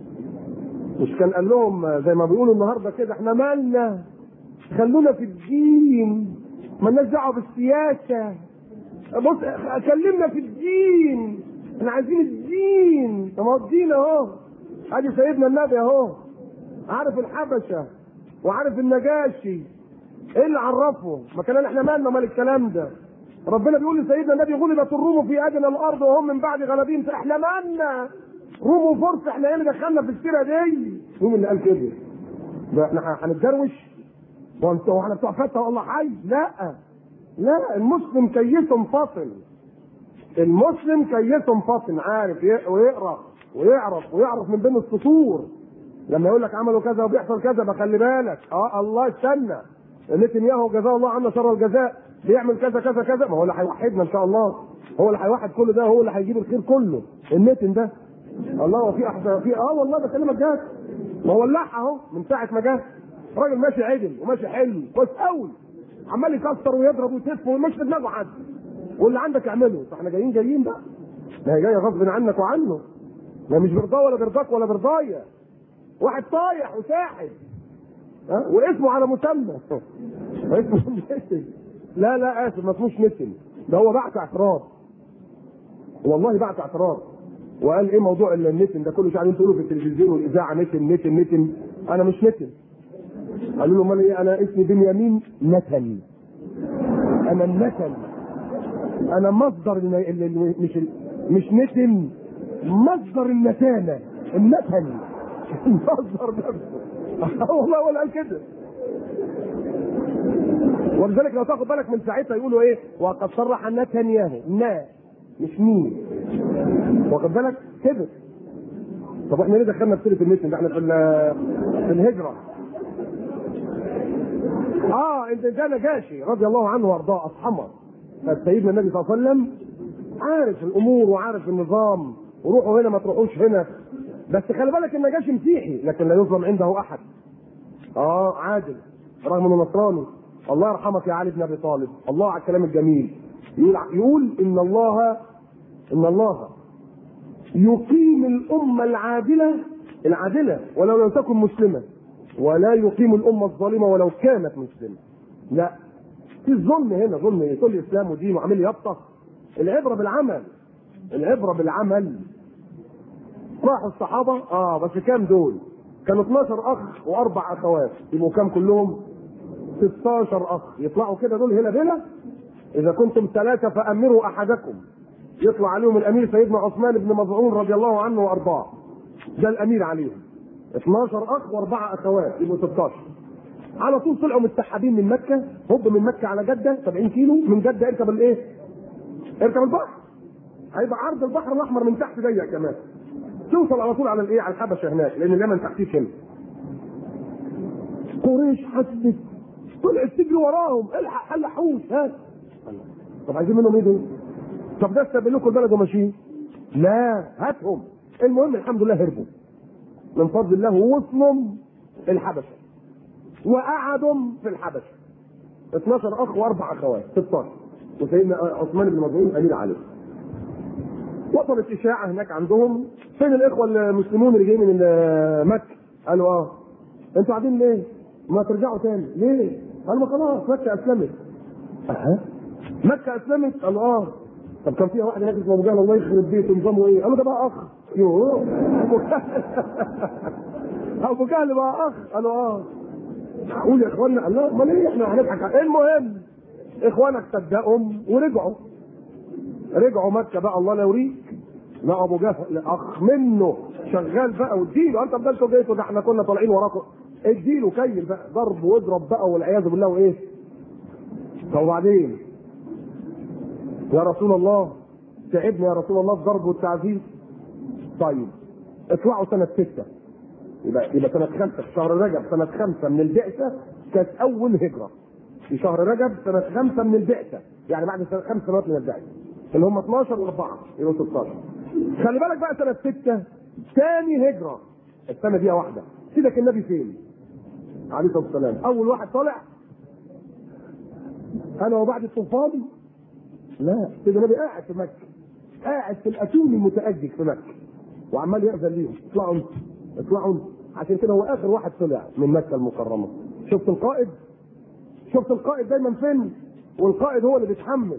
مش كان قال لهم زي ما بيقولوا النهارده كده احنا مالنا خلونا في الدين مالناش دعوه بالسياسه بص كلمنا في الدين احنا عايزين الدين طب ما هو الدين اهو ادي سيدنا النبي اهو عارف الحبشه وعارف النجاشي ايه اللي عرفه؟ ما كان احنا مالنا مال الكلام ده ربنا بيقول لسيدنا النبي غلبت الروم في ادنى الارض وهم من بعد غلبهم احنا مالنا روم وفرس احنا ايه اللي دخلنا في السيره دي؟ مين اللي قال كده؟ ده احنا هنتجروش؟ وانت واحنا بتوع فتح والله حي؟ لا لا المسلم كيس فاطن المسلم كيس فاطن عارف ويقرا ويعرف ويعرف من بين السطور لما يقول لك عملوا كذا وبيحصل كذا بخلي بالك اه الله استنى نتنياهو جزاه الله عنا شر الجزاء بيعمل كذا كذا كذا ما هو اللي هيوحدنا ان شاء الله هو اللي هيوحد كل ده هو اللي هيجيب الخير كله النتن ده الله وفي احسن في اه والله بكلمك جد ما هو اللح اهو من ساعه ما جه راجل ماشي عدل وماشي حلو كويس قوي عمال يكسر ويضرب ويتف ومش في دماغه حد واللي عندك اعمله فاحنا جايين جايين بقى ما هي جايه غصب عنك وعنه ما مش برضاه ولا برضاك ولا برضايا واحد طايح وساحب ها واسمه على مسمى اسمه متن لا لا اسف ما اسموش متن ده هو بعت اعتراض والله بعت اعتراض وقال ايه موضوع النتن ده كله قاعدين تقولوا في التلفزيون والاذاعه نتن نتن نتن انا مش نتن قالوا له امال ايه انا اسمي بنيامين نتن انا النتن انا مصدر ال ال ال مش ال مش نتن مصدر النتانه النتن المصدر نفسه والله هو اللي قال كده ولذلك لو تاخد بالك من ساعتها يقولوا ايه وقد صرح نتنياهو نا مش مين واخد بالك كده طب احنا ليه دخلنا في سيره الميتنج ده احنا في ال- في الهجره اه انت ده نجاشي رضي الله عنه وارضاه اصحمه فسيدنا النبي صلى الله عليه وسلم عارف الامور وعارف النظام وروحوا هنا ما تروحوش هنا بس خلي بالك النجاشي مسيحي لكن لا يظلم عنده احد اه عادل رغم انه نصراني الله يرحمك يا علي بن ابي طالب الله على الكلام الجميل يقول يقول ان الله ان الله يقيم الامه العادله العادله ولو لم تكن مسلمه ولا يقيم الامه الظالمه ولو كانت مسلمه لا في الظلم هنا ظلم ايه؟ كل اسلام ودين وعامل يبطأ العبره بالعمل العبره بالعمل راحوا الصحابه اه بس كام دول؟ كانوا 12 اخ واربع اخوات يبقوا كام كلهم؟ 16 اخ يطلعوا كده دول هنا هنا اذا كنتم ثلاثه فامروا احدكم يطلع عليهم الامير سيدنا عثمان بن مظعون رضي الله عنه وارضاه ده الامير عليهم 12 اخ واربعه اخوات يبقوا 16 على طول طلعوا متسحبين من مكه هوب من مكه على جده 70 كيلو من جده اركب الايه؟ اركب البحر هيبقى عرض البحر الاحمر من تحت ضيق كمان توصل على طول على الايه على الحبشه هناك لان اليمن تحتيك هنا قريش حست طلعت تجري وراهم الحق الحوش هات طب عايزين منهم ايه دول؟ طب ده استقبل لكم البلد وماشيين لا هاتهم المهم الحمد لله هربوا من فضل الله ووصلوا الحبشه وقعدوا في الحبشه 12 اخ واربع اخوات 16 وسيدنا عثمان بن مظعون امير عليه وصلت اشاعه هناك عندهم فين الاخوه المسلمون اللي جايين من مكه؟ قالوا اه انتوا قاعدين ليه؟ ما ترجعوا تاني ليه؟ قالوا ما خلاص مكه اسلمت اها مكه اسلمت؟ قالوا اه طب كان فيها واحد هناك اسمه ابو جهل الله يخرب بيته نظامه ايه؟ قالوا ده بقى اخ يوه ابو جهل ابو جهل بقى اخ قالوا اه معقول يا اخوانا قال لا امال ايه احنا هنضحك على- المهم اخوانك صدقهم ورجعوا رجعوا مكه بقى الله لا يوريك لا ابو جهل اخ منه شغال بقى واديله انت بدلتوا جيتوا ده احنا كنا طالعين وراكم اديله كيل بقى ضرب واضرب بقى والعياذ بالله وايه طب وبعدين يا رسول الله تعبني يا رسول الله الضرب والتعذيب طيب اطلعوا سنة ستة يبقى يبقى سنة خمسة في شهر رجب سنة خمسة من البعثة كانت أول هجرة في شهر رجب سنة خمسة من البعثة يعني بعد سنة خمس سنوات من البعثة اللي هم 12 و4 يبقوا 16 خلي بالك بقى سنة ستة ثاني هجرة السنة دي واحدة سيدك النبي فين؟ عليه الصلاة والسلام أول واحد طالع أنا وبعد الطوفان لا سيدنا النبي قاعد في مكة قاعد في الأتون المتأجج في مكة وعمال يأذن ليهم اطلعوا انتوا اطلعوا انتوا عشان كده هو آخر واحد طلع من مكة المكرمة شفت القائد شفت القائد دايما فين والقائد هو اللي بيتحمل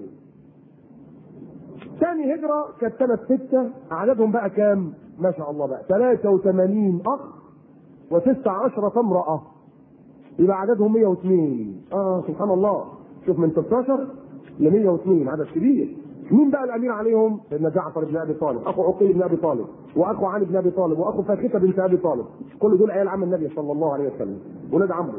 ثاني هجرة كانت سنة ستة عددهم بقى كام؟ ما شاء الله بقى 83 أخ وتسع عشرة امرأة يبقى عددهم 102 اه سبحان الله شوف من 16 ل 102 عدد كبير مين بقى الامير عليهم؟ سيدنا جعفر بن ابي طالب، اخو عقيل بن ابي طالب، واخو علي بن ابي طالب، واخو فاخته بنت ابي طالب، كل دول عيال عم النبي صلى الله عليه وسلم، ولاد عمه.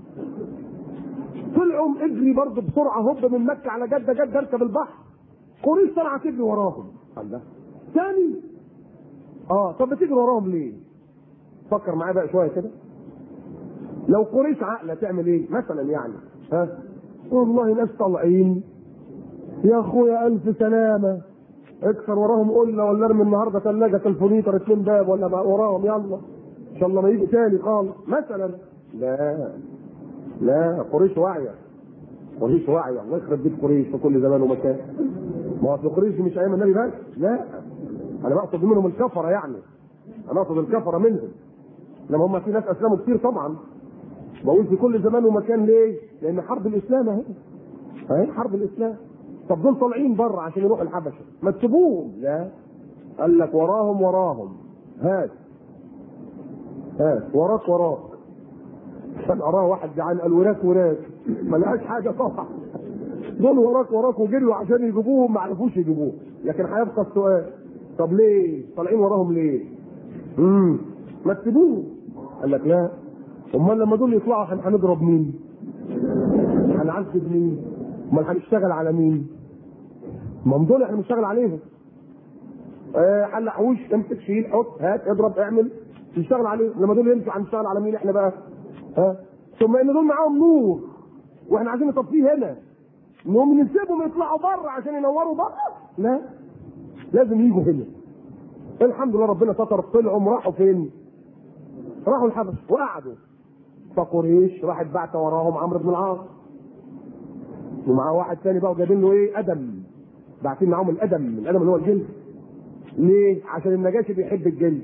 طلعوا اجري برضه بسرعه هوب من مكه على جده جده اركب البحر. قريش طلعت تجري وراهم. الله. ثاني اه طب بتجري وراهم ليه؟ فكر معايا بقى شويه كده. لو قريش عاقله تعمل ايه؟ مثلا يعني ها؟ والله ناس طالعين يا اخويا الف سلامه اكسر وراهم قلنا ولا ارمي النهارده ثلاجه تلفونيتر اتنين باب ولا بقى وراهم يلا ان شاء الله ما يجوا تاني خالص مثلا لا لا قريش واعيه قريش واعيه الله يخرب بيت قريش في كل زمان ومكان ما هو في قريش مش ايام النبي بس لا انا بقصد منهم الكفره يعني انا اقصد الكفره منهم لما هم في ناس اسلموا كتير طبعا بقول في كل زمان ومكان ليه؟ لان حرب الاسلام اهي اهي حرب الاسلام طب دول طالعين بره عشان يروحوا الحبشه ما تسيبوهم لا قال لك وراهم وراهم هات هات وراك وراك كان اراه واحد جعان قال وراك وراك ما لقاش حاجه طبعا دول وراك وراك وجريوا عشان يجيبوهم ما عرفوش يجيبوه لكن هيبقى السؤال طب ليه؟ طالعين وراهم ليه؟ امم ما تسيبوهم قال لك لا امال لما دول يطلعوا هن- هنضرب مين؟ هنعذب مين؟ امال هنشتغل على مين؟ ما هم دول احنا بنشتغل عليهم آه، حل حوش امسك شيل حط هات اضرب اعمل نشتغل عليه لما دول يمشوا هنشتغل على مين احنا بقى؟ ها؟ ثم ان دول معاهم نور واحنا عايزين نطفيه هنا نقوم نسيبهم يطلعوا بره عشان ينوروا بره لا لازم يجوا هنا الحمد لله ربنا ستر طلعوا راحوا فين؟ راحوا الحبش وقعدوا فقريش راحت بعت وراهم عمرو بن العاص ومعاه واحد تاني بقى وجايبين له ايه؟ ادم باعتين معاهم الادم الادم اللي هو الجلد ليه؟ عشان النجاشي بيحب الجلد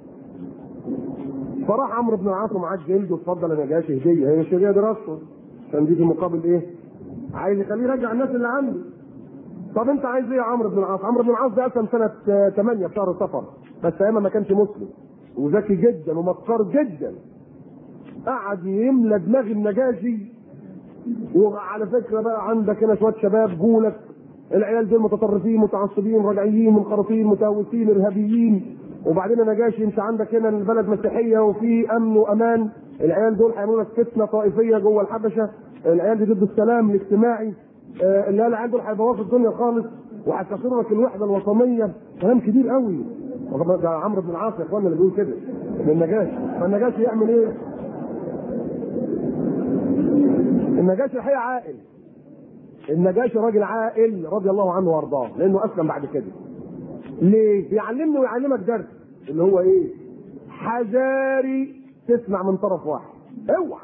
فراح عمرو بن العاص ومعاه الجلد واتفضل يا نجاشي هديه هي مش هديه دي راسه عشان دي في مقابل ايه؟ عايز يخليه يرجع الناس اللي عنده طب انت عايز ايه يا عمرو بن العاص؟ عمرو بن العاص ده اسلم سنه 8 في شهر صفر بس ايامها ما كانش مسلم وذكي جدا ومكار جدا قعد يملى دماغ النجاشي وعلى فكره بقى عندك هنا شويه شباب جولك العيال دول متطرفين متعصبين رجعيين منخرطين متهوسين ارهابيين وبعدين النجاشي انت عندك هنا البلد مسيحيه وفي امن وامان العيال دول هيعملوا لك فتنه طائفيه جوه الحبشه العيال دي ضد السلام الاجتماعي آه، اللي العيال دول هيبوظوا الدنيا خالص وهيكسروا لك الوحده الوطنيه كلام كبير قوي ده عمرو بن العاص يا اخوانا اللي بيقول كده للنجاشي فالنجاشي يعمل ايه؟ النجاشي الحقيقه عاقل النجاشي راجل عاقل رضي الله عنه وارضاه لانه اسلم بعد كده ليه؟ بيعلمني ويعلمك درس اللي هو ايه؟ حذاري تسمع من طرف واحد اوعى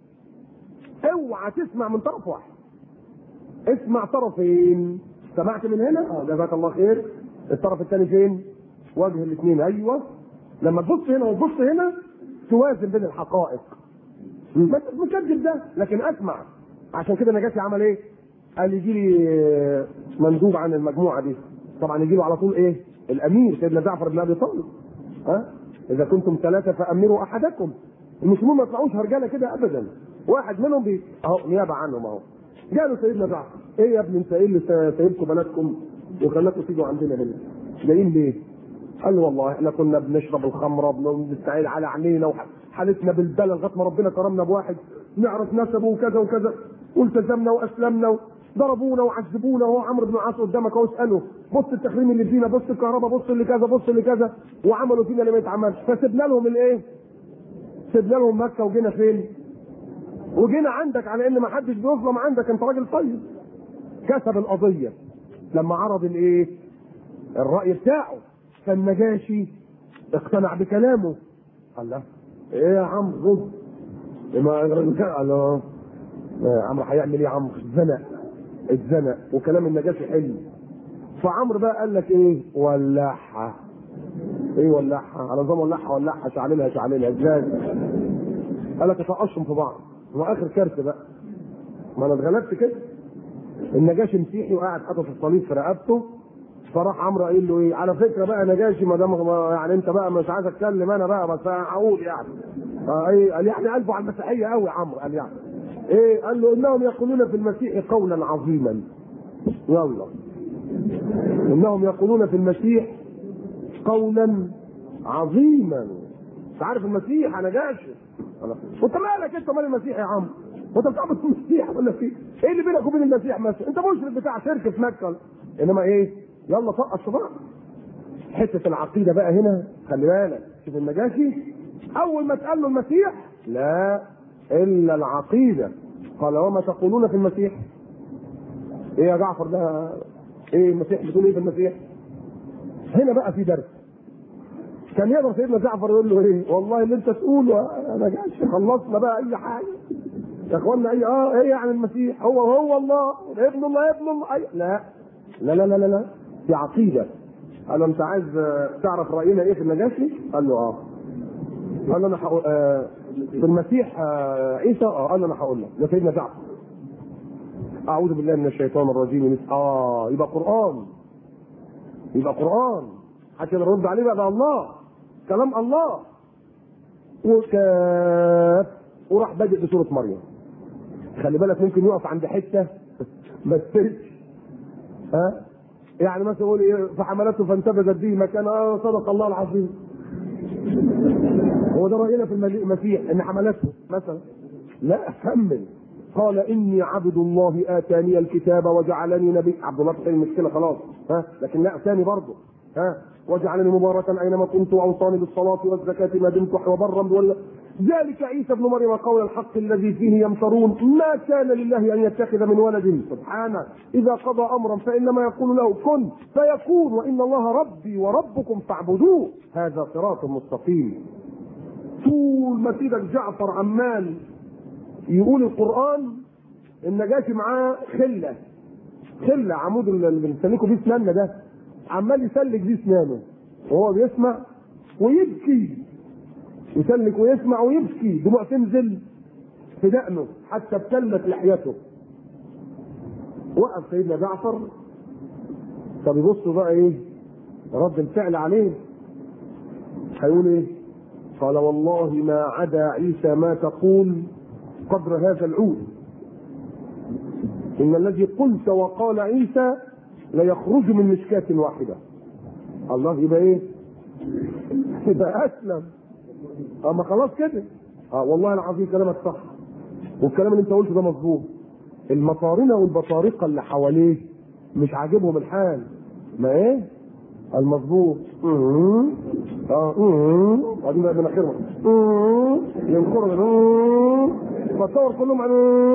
اوعى تسمع من طرف واحد اسمع طرفين سمعت من هنا اه جزاك الله خير الطرف الثاني فين؟ وجه الاثنين ايوه لما تبص هنا وتبص هنا توازن بين الحقائق ما انت مكذب ده لكن اسمع عشان كده نجاتي عمل ايه؟ قال يجي لي مندوب عن المجموعه دي طبعا يجي له على طول ايه؟ الامير سيدنا جعفر بن ابي طالب ها؟ اذا كنتم ثلاثه فامروا احدكم المسلمون ما يطلعوش هرجله كده ابدا واحد منهم بي اهو نيابه عنهم اهو جاله سيدنا جعفر ايه يا ابني انت ايه اللي سايبكم بلدكم وخلاكم تيجوا عندنا هنا جايين ليه؟ قال له والله احنا كنا بنشرب الخمره بنستعيل على عينينا وحالتنا بالبلد لغايه ما ربنا كرمنا بواحد نعرف نسبه وكذا وكذا والتزمنا واسلمنا ضربونا وعذبونا وهو عمرو بن العاص قدامك اهو اساله بص التخريم اللي فينا بص الكهرباء بص اللي كذا بص اللي كذا وعملوا فينا اللي ما يتعملش فسيبنا لهم الايه؟ سيبنا لهم مكه وجينا فين؟ وجينا عندك على ان ما حدش بيظلم عندك انت راجل طيب كسب القضيه لما عرض الايه؟ الراي بتاعه فالنجاشي اقتنع بكلامه قال له ايه يا عمرو رد ما قال له عمرو هيعمل ايه يا عمرو اتزنق اتزنق وكلام النجاشي حلو فعمرو بقى قال لك ايه ولعها ايه ولعها على نظام ولعها ولعها شعللها شعللها ازاي قال لك اتقشم في بعض واخر كارت بقى ما انا اتغلبت كده النجاشي مسيحي وقاعد حاطط الصليب في رقبته فراح عمرو قايل له ايه على فكره بقى نجاشي ما دام يعني انت بقى مش عايز اتكلم انا بقى بس هقول يعني آه ايه قال يعني قلبه على المسيحيه قوي عمرو قال يعني ايه قال له انهم يقولون في المسيح قولا عظيما يلا انهم يقولون في المسيح قولا عظيما انت عارف المسيح انا جاشي وانت مالك انت مال المسيح يا عم وانت بتعبد المسيح ولا في ايه اللي بينك وبين المسيح مثلا انت مشرك بتاع شركه في مكه انما ايه يلا طقش في بعض حته العقيده بقى هنا خلي بالك شوف النجاشي اول ما اتقال له المسيح لا الا العقيده قال وما تقولون في المسيح ايه يا جعفر ده ايه المسيح بتقول ايه في المسيح هنا بقى في درس كان يقدر سيدنا جعفر يقول له ايه والله اللي انت تقوله انا جاش خلصنا بقى اي حاجه يا اخوانا اي اه ايه يعني المسيح هو هو الله ابن الله ابن الله أي لا لا لا لا لا, لا. في عقيده قال له انت عايز تعرف راينا ايه في النجاشي؟ قال له اه قال له انا حقول آه في المسيح آه عيسى اه قال له انا هقول لك ده سيدنا جعفر اعوذ بالله من الشيطان الرجيم اه يبقى قران يبقى قران عشان نرد عليه بقى ده الله كلام الله وكاف وراح بادئ بسوره مريم خلي بالك ممكن يقف عند حته ما تسيبش ها يعني مثلا يقول ايه فحملته فانتبذت به مكان اه صدق الله العظيم هو ده راينا في المسيح ان حملته مثلا لا كمل قال اني عبد الله اتاني الكتاب وجعلني نبي عبد الله في المشكله خلاص ها لكن لا ثاني برضه ها وجعلني مباركا اينما كنت واوصاني بالصلاه والزكاه ما دمت وبرا بول ذلك عيسى ابن مريم قول الحق الذي فيه يمترون ما كان لله ان يتخذ من ولد سبحانه اذا قضى امرا فانما يقول له كن فيكون وان الله ربي وربكم فاعبدوه هذا صراط مستقيم طول ما سيدك جعفر عمال يقول القران النجاشي معاه خله خله عمود اللي بنسلكوا فيه اسناننا ده عمال يسلك بيه اسنانه وهو بيسمع ويبكي يسلك ويسمع ويبكي دموع تنزل في دقنه حتى ابتلت لحيته وقف سيدنا جعفر طب يبصوا بقى ايه رد الفعل عليه هيقول ايه قال والله ما عدا عيسى ما تقول قدر هذا العود ان الذي قلت وقال عيسى ليخرج من مشكاة واحدة الله يبقى ايه يبقى اسلم اما خلاص كده اه والله العظيم كلامك صح والكلام اللي انت قلته ده مظبوط المطارنه والبطارقه اللي حواليه مش عاجبهم الحال ما ايه المظبوط اه قاعدين بقى مناخيرهم ينكروا فتصور كلهم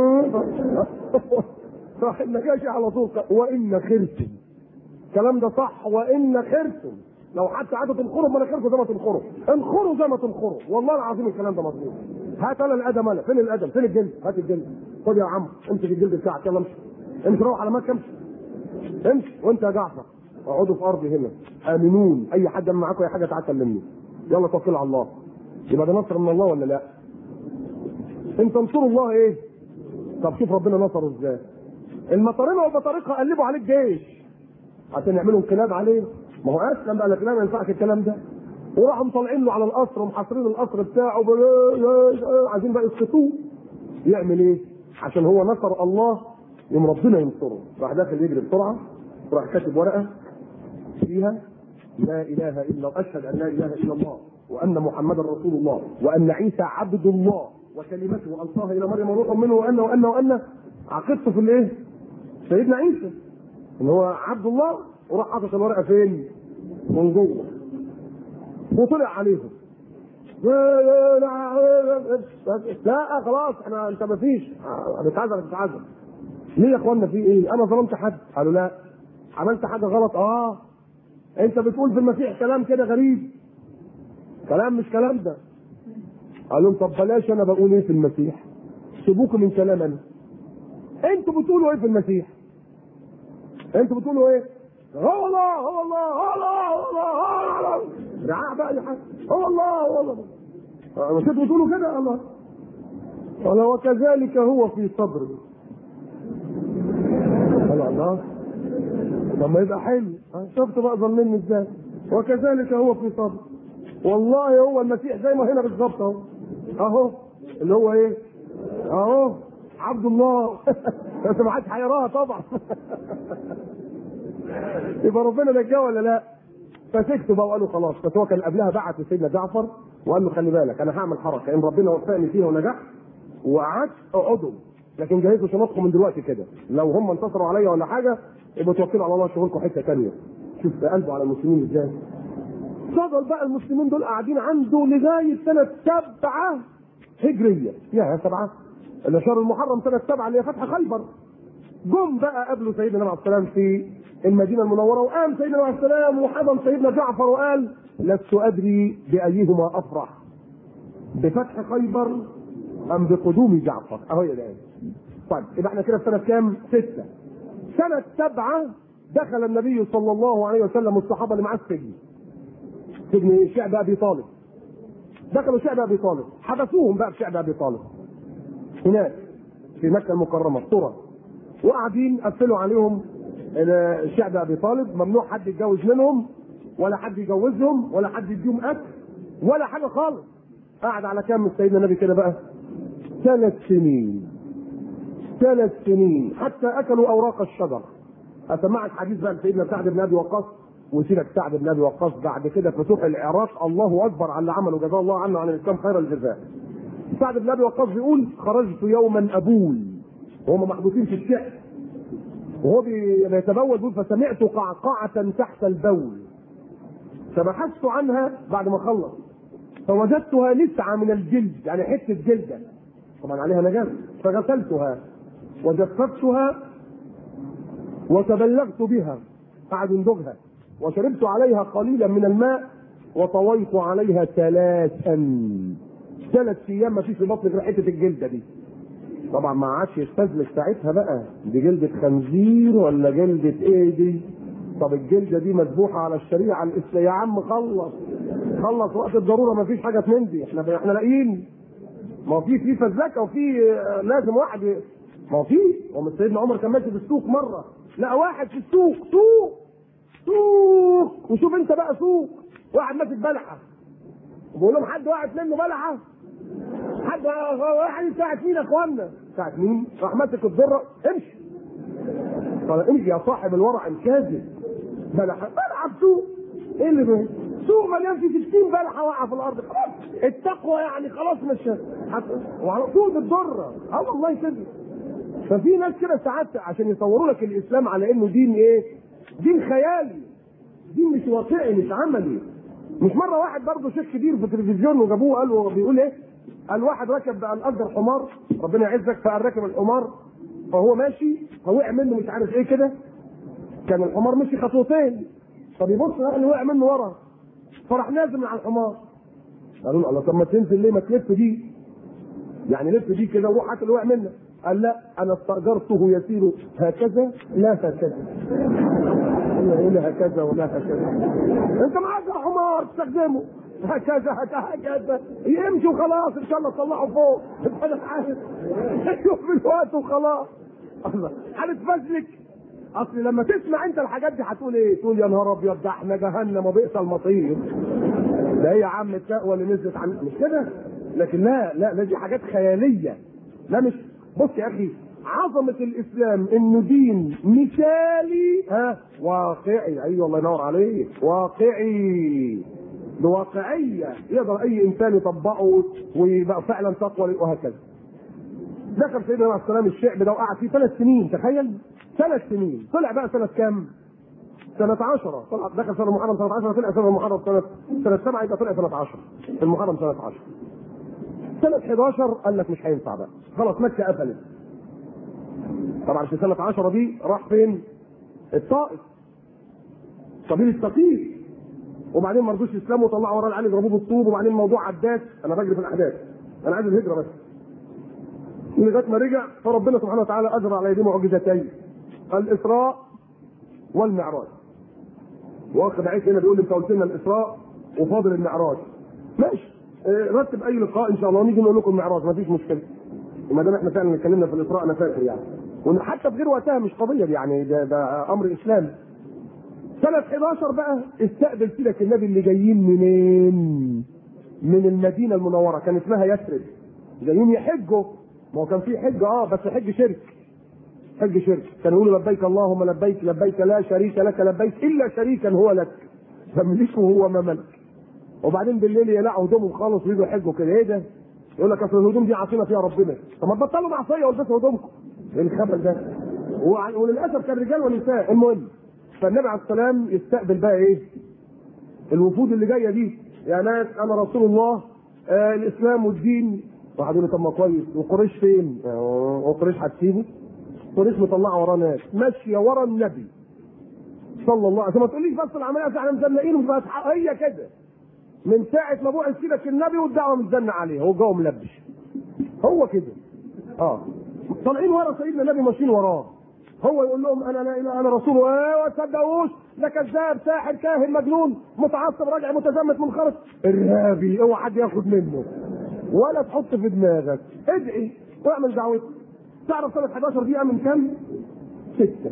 راح النجاشي على طول وان خرتم الكلام ده صح وان خرتم لو حتى قعدوا تنخروا مناخيركم زي ما تنخروا انخروا زي ما تنخروا والله العظيم الكلام ده مظبوط هات انا الادم انا فين الادم فين الجلد هات الجلد خد يا عم امسك الجلد بتاعك يلا امشي امشي روح على مكه امشي امشي وانت يا جعفر اقعدوا في ارضي هنا امنون اي حد من معاكم اي حاجه تعال كلمني يلا توكل على الله يبقى ده نصر من الله ولا لا انت انصروا الله ايه طب شوف ربنا نصره ازاي المطارنه والبطارقه قلبوا عليه الجيش عشان يعملوا انقلاب عليه ما هو اسلم بقى لكن ما ينفعش الكلام ده وراحوا مطلعين له على القصر ومحاصرين القصر بتاعه عايزين بقى يسقطوه يعمل ايه؟ عشان هو نصر الله يوم ربنا ينصره راح داخل يجري بسرعه وراح كاتب ورقه فيها لا اله الا اشهد ان لا اله الا الله وان محمدا رسول الله وان عيسى عبد الله وكلمته القاها الى مريم وروح منه وان وان وان عقدته في الايه؟ سيدنا عيسى ان هو عبد الله وراح حاطط الورقه فين؟ من جوه وطلع عليهم لا خلاص احنا انت ما فيش هتتعذر هتتعذر ليه يا اخوانا في ايه؟ انا ظلمت حد؟ قالوا لا عملت حاجه غلط اه انت بتقول في المسيح كلام كده غريب كلام مش كلام ده قال لهم طب بلاش انا بقول ايه في المسيح سيبوكم من كلام انا انتوا بتقولوا ايه في المسيح انتوا بتقولوا ايه هو الله هو الله هو الله هو الله هو الله رعاع بقى يا حاج هو الله هو الله مش انتوا بتقولوا كده الله قال وكذلك هو في صدري قال الله طب ما يبقى حلو شفت بقى ظلمني ازاي وكذلك هو في صدري والله هو المسيح زي ما هنا بالظبط اهو اهو اللي هو ايه اهو عبد الله بس ما حدش هيراها طبعا يبقى ربنا نجاه ولا لا؟ فسكتوا بقى وقالوا خلاص بس هو كان قبلها بعت لسيدنا جعفر وقال له خلي بالك انا هعمل حركه ان ربنا وفقني فيها ونجحت وقعدت اقعدوا لكن جهزوا شنطكم من دلوقتي كده لو هم انتصروا عليا ولا حاجه يبقوا توكلوا على الله شغلكم حته ثانيه شوف قلبه على المسلمين ازاي فضل بقى المسلمين دول قاعدين عنده لغايه سنه سبعه هجريه يا سبعه اللي شهر المحرم سنه سبعه اللي هي فتح خيبر جم بقى قابلوا سيدنا النبي عليه السلام في المدينه المنوره وقام سيدنا النبي عليه السلام وحضن سيدنا جعفر وقال لست ادري بايهما افرح بفتح خيبر ام بقدوم جعفر اهو يا الان طيب يبقى احنا كده في سنه كام؟ سته سنه سبعه دخل النبي صلى الله عليه وسلم والصحابه اللي معاه السجن سجن شعب ابي طالب دخلوا شعب ابي طالب حبسوهم بقى في شعب ابي طالب هناك في مكه المكرمه في طرى وقاعدين قفلوا عليهم شعب ابي طالب ممنوع حد يتجوز منهم ولا حد يجوزهم ولا حد يديهم اكل ولا حاجه خالص قعد على كام سيدنا النبي كده بقى ثلاث سنين ثلاث سنين حتى اكلوا اوراق الشجر اسمعك حديث بقى سيدنا سعد بن ابي وقاص وسيبك سعد بن ابي وقاص بعد كده فتوح العراق الله اكبر على اللي عمله جزاه الله عنه عن الاسلام خير الجزاء. سعد بن ابي وقاص بيقول خرجت يوما ابول وهم محبوسين في الشعب وهو بي- بيتبول بيقول فسمعت قعقعة تحت البول فبحثت عنها بعد ما خلص فوجدتها نسعة من الجلد يعني حتة جلدة طبعا عليها نجاسة فغسلتها وجففتها وتبلغت بها قعد يندغها وشربت عليها قليلا من الماء وطويت عليها ثلاثا ثلاث ايام ما فيش في بطني غير حته الجلده دي طبعا ما عادش يستسلك ساعتها بقى دي جلده خنزير ولا جلده ايه دي طب الجلده دي مذبوحه على الشريعه الاسلاميه يا عم خلص خلص وقت الضروره ما فيش حاجه من دي احنا احنا لاقيين ما هو في في فزلكه وفي آه، لازم واحد ي- ما هو في ومن سيدنا عمر كان ماشي في السوق مره لقى واحد في السوق سوق سوق وشوف انت بقى سوق واحد ماسك بلحه بقول لهم حد واقف منه بلحه حد واحد ساعة مين يا اخوانا؟ ساعة مين؟ راح ماسك الذرة امشي قال امشي يا صاحب الورع الكاذب بلحة بلحة بسوق ايه اللي بيه؟ سوق مليان فيه 60 بلحة واقعة في الأرض خلاص التقوى يعني خلاص مش حت- وعلى طول بالذرة اه والله كده ففي ناس كده ساعات عشان يصوروا لك الإسلام على إنه دين إيه؟ دين خيالي دين مش واقعي مش عملي مش مره واحد برضه شيخ كبير في التلفزيون وجابوه قالوا بيقول ايه؟ قال واحد ركب قال اجر حمار ربنا يعزك فقال راكب الحمار فهو ماشي فوقع منه مش عارف ايه كده كان الحمار مشي خطوتين فبيبص لقى اللي وقع منه ورا فراح نازل من على الحمار قالوا له الله طب ما تنزل ليه ما تلف دي يعني لف دي كده وروح هات اللي وقع منك قال لا انا استاجرته يسير هكذا لا هكذا ولا هكذا ولا هكذا انت معاك حمار تستخدمه هكذا هكذا هكذا يمشي وخلاص ان شاء الله طلعه فوق انا عارف شوف الوقت وخلاص الله هنتفزلك اصل لما تسمع انت الحاجات دي هتقول ايه؟ تقول يا نهار ابيض ده احنا جهنم وبئس المصير ده هي يا عم التقوى اللي نزلت عن مش كده؟ لكن لا لا لا دي حاجات خياليه لا مش بص يا اخي عظمة الإسلام إنه دين مثالي ها واقعي أيوة الله ينور عليك واقعي بواقعية يقدر أي إنسان يطبقه ويبقى فعلا تقوى وهكذا. دخل سيدنا عليه السلام الشعب ده وقعد فيه ثلاث سنين تخيل ثلاث سنين طلع بقى سنة كام؟ سنة عشرة طلع دخل سنة محرم سنة عشرة طلع سنة محرم سنة سنة سبعة يبقى طلع سنة عشرة المحرم سنة عشرة سنة 11 قال لك مش هينفع بقى خلاص مكة قفلت طبعا في سنة 10 دي راح فين؟ الطائف سبيل الثقيف وبعدين ما رضوش يسلموا وطلعوا وراه العيال يضربوه بالطوب وبعدين الموضوع عداس انا بجري في الاحداث انا عايز الهجره بس لغايه ما رجع فربنا سبحانه وتعالى اجرى على يديه معجزتين الاسراء والمعراج واخد عيش هنا بيقول لي انت قلت لنا الاسراء وفاضل المعراج ماشي اه، رتب اي لقاء ان شاء الله ونيجي نقول لكم المعراج ما فيش مشكله وما دام احنا فعلا اتكلمنا في الاسراء انا فاكر يعني وحتى في غير وقتها مش قضيه دي يعني ده, ده امر اسلامي سنة 11 بقى استقبل سيدك النبي اللي جايين منين؟ من المدينة المنورة كان اسمها يثرب جايين يحجوا ما هو كان في حج اه بس حج شرك حج شرك كانوا يقولوا لبيك اللهم لبيك لبيك لا شريك لك لبيك الا شريكا هو لك فملكه هو ما ملك وبعدين بالليل يقلعوا هدومهم خالص ويجوا يحجوا كده ايه ده؟ يقول لك اصل الهدوم دي عاصمه فيها ربنا طب ما تبطلوا معصيه والبسوا هدومكم ايه الخبل ده؟ وع- وللاسف كان رجال ونساء المهم فالنبي عليه السلام يستقبل بقى ايه؟ الوفود اللي جايه دي يا ناس انا رسول الله آه الاسلام والدين واحد يقول لي طب ما كويس وقريش فين؟ آه، وقريش هتسيبه؟ قريش مطلعه وراه ناس ماشيه ورا النبي صلى الله عليه وسلم ما تقوليش بس العمليه احنا مزنقينهم بقت هي كده من ساعه ما بعث سيدك النبي والدعوه متزنق عليه هو جوه ملبش هو كده اه طالعين ورا سيدنا النبي ماشيين وراه هو يقول لهم انا لا اله انا رسول الله ما تصدقوش ده كذاب ساحر كاهن مجنون متعصب راجع متزمت منخرط ارهابي اوعى حد ياخد منه ولا تحط في دماغك ادعي واعمل دعوتك تعرف سنه 11 دقيقه من كام؟ سته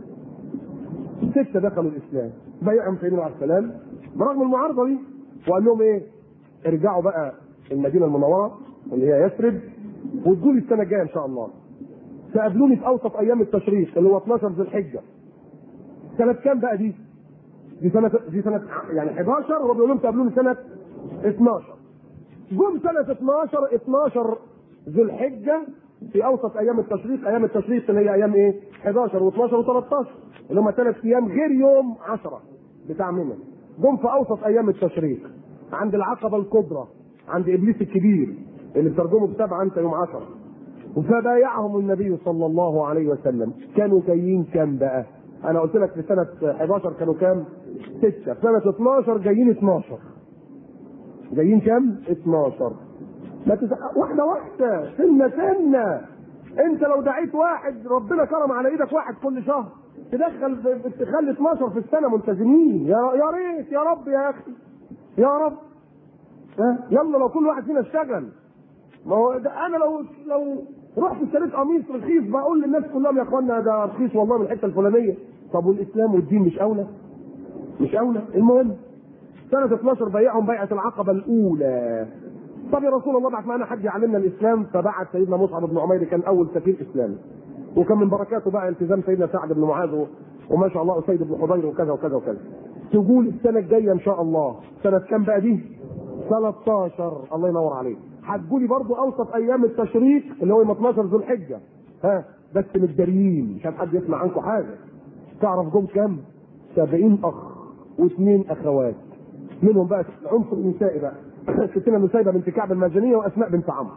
سته دخلوا الاسلام بيعهم سيدنا عليه السلام برغم المعارضه دي وقال لهم ايه؟ ارجعوا بقى المدينه المنوره اللي هي يثرب وتقول السنه الجايه ان شاء الله تقابلوني في اوسط ايام التشريق اللي هو 12 ذي الحجه سنه كام بقى دي؟ دي سنه دي سنه يعني 11 وهو بيقول لهم تقابلوني سنه 12 جم سنه 12 12 ذو الحجه في اوسط ايام التشريق ايام التشريق اللي هي ايام ايه 11 و12 و13 اللي هم ثلاث ايام غير يوم 10 بتاع منى جم في اوسط ايام التشريق عند العقبه الكبرى عند ابليس الكبير اللي بترجمه بسبعه انت يوم 10 فبايعهم النبي صلى الله عليه وسلم كانوا جايين كام بقى انا قلت لك في سنه 11 كانوا كام 6 في سنه 12 جايين 12 جايين كام 12 ما تزق... واحده واحده سنه سنه انت لو دعيت واحد ربنا كرم على ايدك واحد كل شهر تدخل تخلي 12 في السنه ملتزمين يا يا ريت يا رب يا اخي يا رب ها يلا لو كل واحد فينا اشتغل ما هو ده انا لو لو رحت اشتريت قميص رخيص بقول للناس كلهم يا اخوانا ده رخيص والله من الحته الفلانيه طب والاسلام والدين مش اولى؟ مش اولى المهم سنه 12 بيعهم بيعه العقبه الاولى طب يا رسول الله بعد ما انا حد يعلمنا الاسلام فبعت سيدنا مصعب بن عمير كان اول سفير اسلامي وكان من بركاته بقى التزام سيدنا سعد بن معاذ وما شاء الله اسيد بن حضير وكذا وكذا وكذا تقول السنه الجايه ان شاء الله سنه كام بقى دي 13 الله ينور عليك هتقولي برضو اوسط ايام التشريق اللي هو يوم 12 ذو الحجه ها بس متداريين مش حد يسمع عنكم حاجه تعرف جم كام 70 اخ واثنين اخوات منهم بقى عنصر النسائي بقى ستنا نسيبه بنت كعب المازنيه واسماء بنت عمرو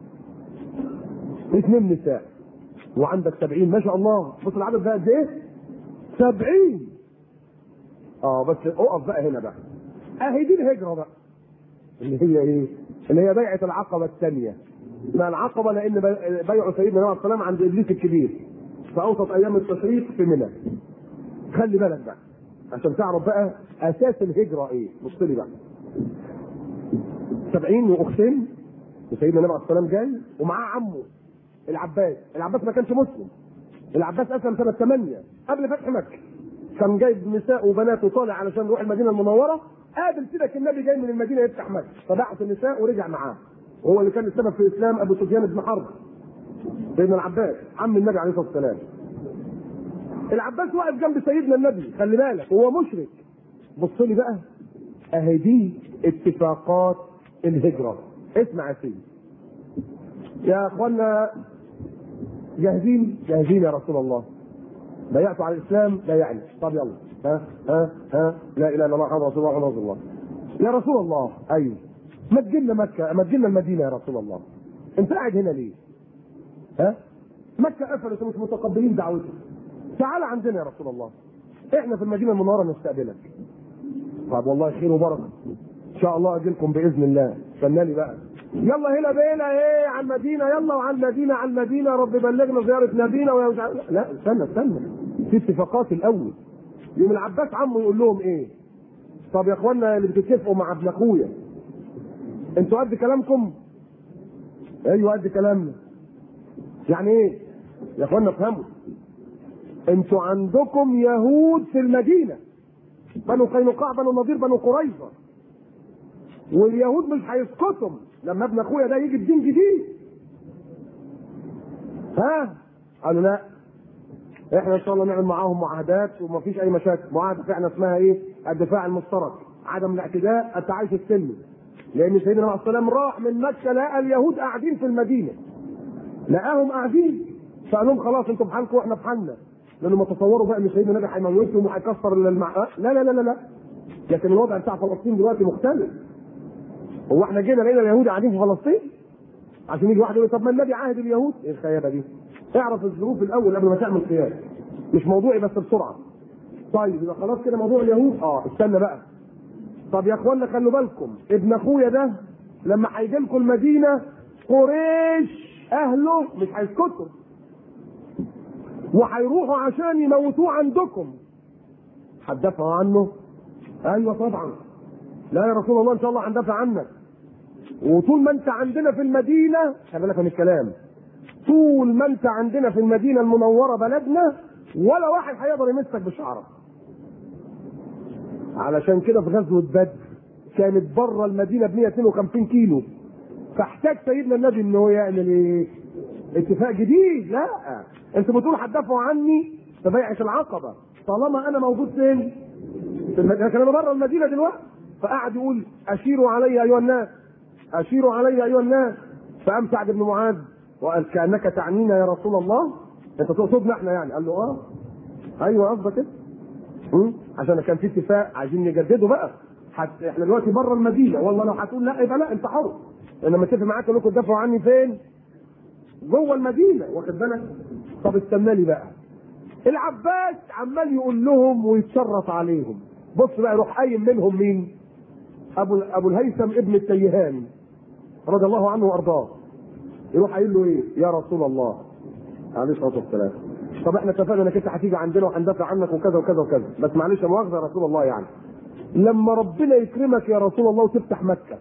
اثنين نساء وعندك 70 ما شاء الله بص العدد ده قد ايه 70 اه بس اقف بقى هنا بقى اهي دي الهجره بقى اللي هي ايه؟ اللي هي بيعه العقبه الثانيه اسمها العقبه لان بيع سيدنا عليه السلام عند ابليس الكبير في اوسط ايام التشريق في منى خلي بالك بقى عشان تعرف بقى اساس الهجره ايه بص لي بقى 70 واختين وسيدنا النبي عليه السلام جاي ومعاه عمه العباس العباس ما كانش مسلم العباس اسلم سنه 8 قبل فتح مكه كان جايب نساء وبنات وطالع علشان يروح المدينه المنوره قابل سيدك النبي جاي من المدينه يفتح مكه فبعت النساء ورجع معاه وهو اللي كان السبب في اسلام ابو سفيان بن حرب سيدنا العباس عم النبي عليه الصلاه والسلام العباس واقف جنب سيدنا النبي خلي بالك هو مشرك بص لي بقى اهي دي اتفاقات الهجره اسمع يا سيدي يا اخوانا جاهزين جاهزين يا رسول الله بايعتوا على الاسلام بايعني طب يلا ها ها ها لا اله الا الله محمد رسول الله محمد رسول الله يا رسول الله ايوه ما تجينا مكه ما تجينا المدينه يا رسول الله انت قاعد هنا ليه؟ ها؟ مكه قفلت ومش متقبلين دعوتك تعال عندنا يا رسول الله احنا في المدينه المنوره نستقبلك طب والله خير وبركه ان شاء الله اجي لكم باذن الله استناني بقى يلا هنا بينا ايه على المدينه يلا وعلى المدينه على المدينه رب بلغنا زياره نبينا ويا مش عارف- لا استنى استنى في اتفاقات الاول يوم العباس عمه يقول لهم ايه طب يا اخوانا اللي بتتفقوا مع ابن اخويا انتوا قد كلامكم ايوه قد كلامنا يعني ايه يا اخوانا افهموا انتوا عندكم يهود في المدينه بنو قينقاع بنو النضير بنو قريظه واليهود مش هيسكتوا لما ابن اخويا ده يجي بدين جديد ها قالوا لا احنا ان شاء الله نعمل معاهم معاهدات ومفيش اي مشاكل معاهده بتاعنا اسمها ايه الدفاع المشترك عدم الاعتداء التعايش السلمي لان سيدنا عليه السلام راح من مكه لقى اليهود قاعدين في المدينه لقاهم قاعدين فقال لهم خلاص انتم في حالكم واحنا في حالنا لانه ما تصوروا بقى ان سيدنا النبي هيموتهم وهيكسر المع... لا لا لا لا لا لكن الوضع بتاع فلسطين دلوقتي مختلف هو احنا جينا لقينا اليهود قاعدين في فلسطين عشان يجي واحد يقول طب ما النبي عاهد اليهود ايه الخيابه دي؟ اعرف الظروف الاول قبل ما تعمل قياس مش موضوعي بس بسرعه طيب يبقى خلاص كده موضوع اليهود اه استنى بقى طب يا اخوانا خلوا بالكم ابن اخويا ده لما هيجي لكم المدينه قريش اهله مش هيسكتوا وهيروحوا عشان يموتوه عندكم هتدافعوا عنه ايوه طبعا لا يا رسول الله ان شاء الله هندافع عنك وطول ما انت عندنا في المدينه خلي بالك من الكلام طول ما انت عندنا في المدينه المنوره بلدنا ولا واحد هيقدر يمسك بشعرك علشان كده في غزوه بدر كانت بره المدينه ب 152 كيلو فاحتاج سيدنا النبي ان هو يعمل ايه؟ اتفاق جديد لا انتوا بتقولوا هتدافعوا عني في بيعه العقبه طالما انا موجود فين؟ في المدينه كان انا بره المدينه دلوقتي فقعد يقول اشيروا علي ايها الناس اشيروا علي ايها الناس فقام سعد بن معاذ وقال كانك تعنينا يا رسول الله انت تقصدنا احنا يعني قال له اه ايوه قصدك كده م? عشان كان في اتفاق عايزين نجدده بقى حت... احنا دلوقتي بره المدينه والله لو هتقول لا يبقى لا انت حر انما اتفق معاك انكم تدافعوا عني فين؟ جوه المدينه واخد بالك؟ طب استنى لي بقى العباس عمال يقول لهم ويتشرط عليهم بص بقى يروح قايم منهم مين؟ ابو ابو الهيثم ابن التيهان رضي الله عنه وارضاه يروح قايل له ايه؟ يا رسول الله عليه الصلاه والسلام طب احنا اتفقنا انك انت هتيجي عندنا وهندافع عنك وكذا وكذا وكذا بس معلش يا مؤاخذه يا رسول الله يعني لما ربنا يكرمك يا رسول الله وتفتح مكه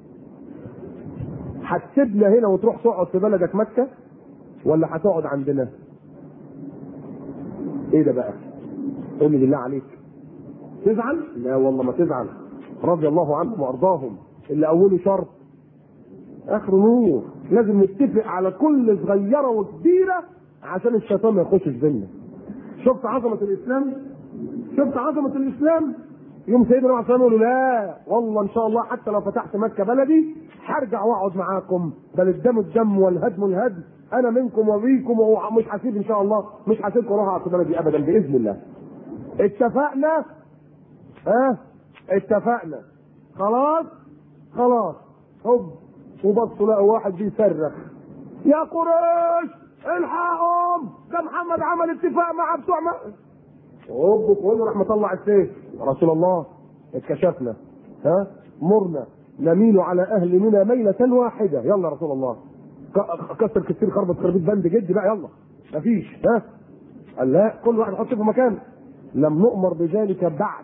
هتسيبنا هنا وتروح تقعد في بلدك مكه ولا هتقعد عندنا؟ ايه ده بقى؟ قول لي بالله عليك تزعل؟ لا والله ما تزعل رضي الله عنهم وارضاهم اللي اوله شرط اخر نور لازم نتفق على كل صغيره وكبيره عشان الشيطان ما يخشش بينا شفت عظمه الاسلام شفت عظمه الاسلام يوم سيدنا عليه الصلاه يقول لا والله ان شاء الله حتى لو فتحت مكه بلدي هرجع واقعد معاكم بل الدم الدم والهدم الهدم انا منكم وبيكم ومش هسيب ان شاء الله مش هسيبكم اروح اقعد في بلدي ابدا باذن الله اتفقنا ها اتفقنا خلاص خلاص هوب وبصوا لقوا واحد بيصرخ يا قريش الحقهم ده محمد عمل اتفاق مع بتوع ما هوب كله راح مطلع السيف رسول الله اتكشفنا ها مرنا نميل على اهل منى ميلة واحدة يلا يا رسول الله ك- كسر كتير خربط خربيط بند جدي بقى يلا مفيش ها قال لا كل واحد يحط في مكانه لم نؤمر بذلك بعد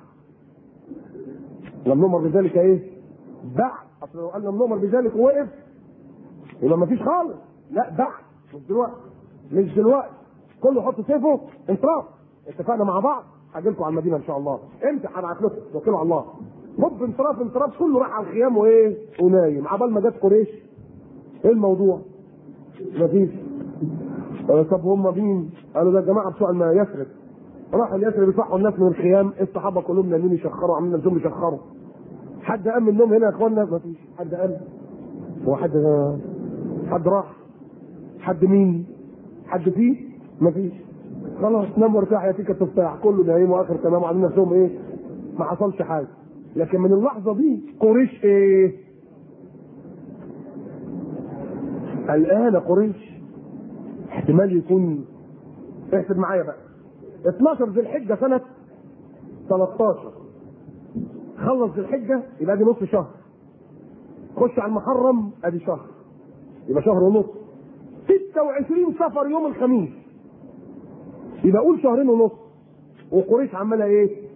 لم نؤمر بذلك ايه؟ بعد اصل لو قال لم نؤمر بذلك ووقف يبقى مفيش خالص لا بعد مش دلوقتي مش دلوقتي كله يحط سيفه انصراف اتفقنا مع بعض هاجي لكم على المدينه ان شاء الله امتى هبعت لكم توكلوا على الله هوب انصراف انصراف كله راح على الخيام وايه ونايم عبال ما جت قريش ايه الموضوع؟ مفيش آه، طب هم مين؟ قالوا ده الجماعه بتوع الم- يثرب راحوا اليثرب يصحوا الناس من الخيام الصحابه كلهم نايمين يشخروا عاملين نفسهم يشخروا حد قام من النوم هنا يا اخوانا مفيش حد قام هو حد حد راح حد مين حد فيه مفيش خلاص نام وارتاح يا تيكا التفاح كله نايم واخر تمام عاملين نفسهم ايه ما حصلش حاجه لكن من اللحظه دي قريش ايه الان قريش احتمال يكون احسب معايا بقى 12 ذي الحجه سنه 13 خلص ذي الحجه يبقى دي نص شهر خش على المحرم ادي شهر يبقى شهر ونص 26 سفر يوم الخميس يبقى قول شهرين ونص وقريش عماله ايه؟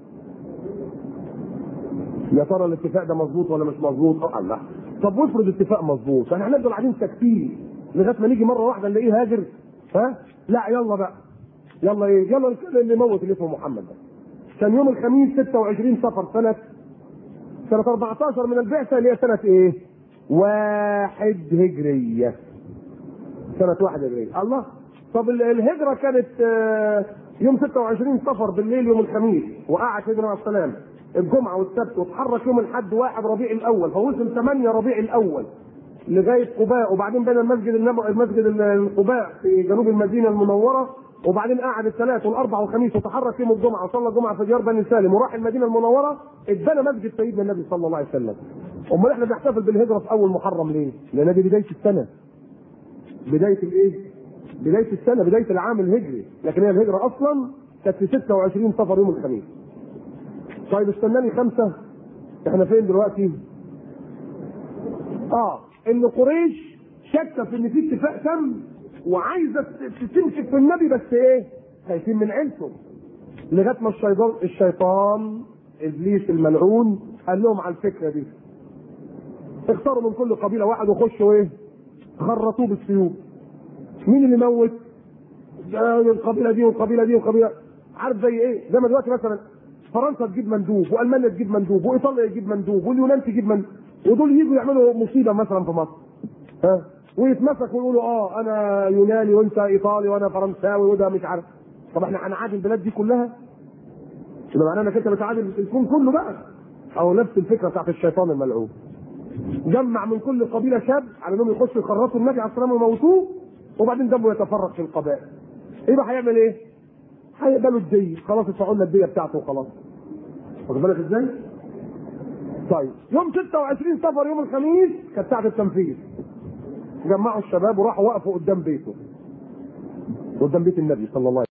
يا ترى الاتفاق ده مظبوط ولا مش مظبوط؟ اه الله طب وافرض اتفاق مظبوط احنا هنفضل قاعدين ساكتين لغايه ما نيجي مره واحده نلاقيه هاجر ها؟ لا يلا بقى يلا ايه؟ يلا اللي موت اللي اسمه محمد ده كان يوم الخميس 26 سفر سنه سنه 14 من البعثه اللي هي سنه ايه؟ واحد هجريه سنة واحد هجرية الله طب ال- الهجرة كانت آه، يوم 26 صفر بالليل يوم الخميس وقعد سيدنا عليه السلام الجمعة والسبت وتحرك يوم الحد واحد ربيع الأول فوصل 8 ربيع الأول لغاية قباء وبعدين بين المسجد النبوي المسجد ال- القباء في جنوب المدينة المنورة وبعدين قعد الثلاث والأربع والخميس وتحرك يوم الجمعة وصلى الجمعة في ديار بني سالم وراح المدينة المنورة اتبنى مسجد سيدنا النبي صلى الله عليه وسلم امال احنا بنحتفل بالهجرة في أول محرم ليه؟ لأن دي بداية السنة بدايه الايه؟ بدايه السنه بدايه العام الهجري لكن هي الهجره اصلا كانت في 26 صفر يوم الخميس. طيب استناني خمسه احنا فين دلوقتي؟ اه ان قريش شاكه في ان في اتفاق تم وعايزه ت- تمسك في النبي بس ايه؟ خايفين من عيلته. لغايه ما الشيطان الشيطان ابليس الملعون قال لهم على الفكره دي. اختاروا من كل قبيله واحد وخشوا ايه؟ خرطوه بالسيوف مين اللي موت؟ ده القبيله دي والقبيله دي والقبيله عارف زي ايه؟ زي ما دلوقتي مثلا فرنسا تجيب مندوب والمانيا تجيب مندوب وايطاليا تجيب مندوب واليونان تجيب مندوب ودول يجوا يعملوا مصيبه مثلا في مصر ها ويتمسكوا ويقولوا اه انا يوناني وانت ايطالي وانا فرنساوي وده مش عارف طب احنا هنعادي البلاد دي كلها يبقى معناه انك انت بتعادل الكون كله بقى او نفس الفكره بتاعت الشيطان الملعون جمع من كل قبيله شاب على انهم يخشوا يخرطوا النبي عليه الصلاه والسلام ويموتوه وبعدين دمه يتفرق في القبائل يبقى هيعمل ايه؟ هيقبلوا الدية خلاص ادفعوا لنا الدية بتاعته وخلاص واخد بالك ازاي؟ طيب يوم 26 صفر يوم الخميس كانت ساعة التنفيذ جمعوا الشباب وراحوا وقفوا قدام بيته قدام بيت النبي صلى الله عليه وسلم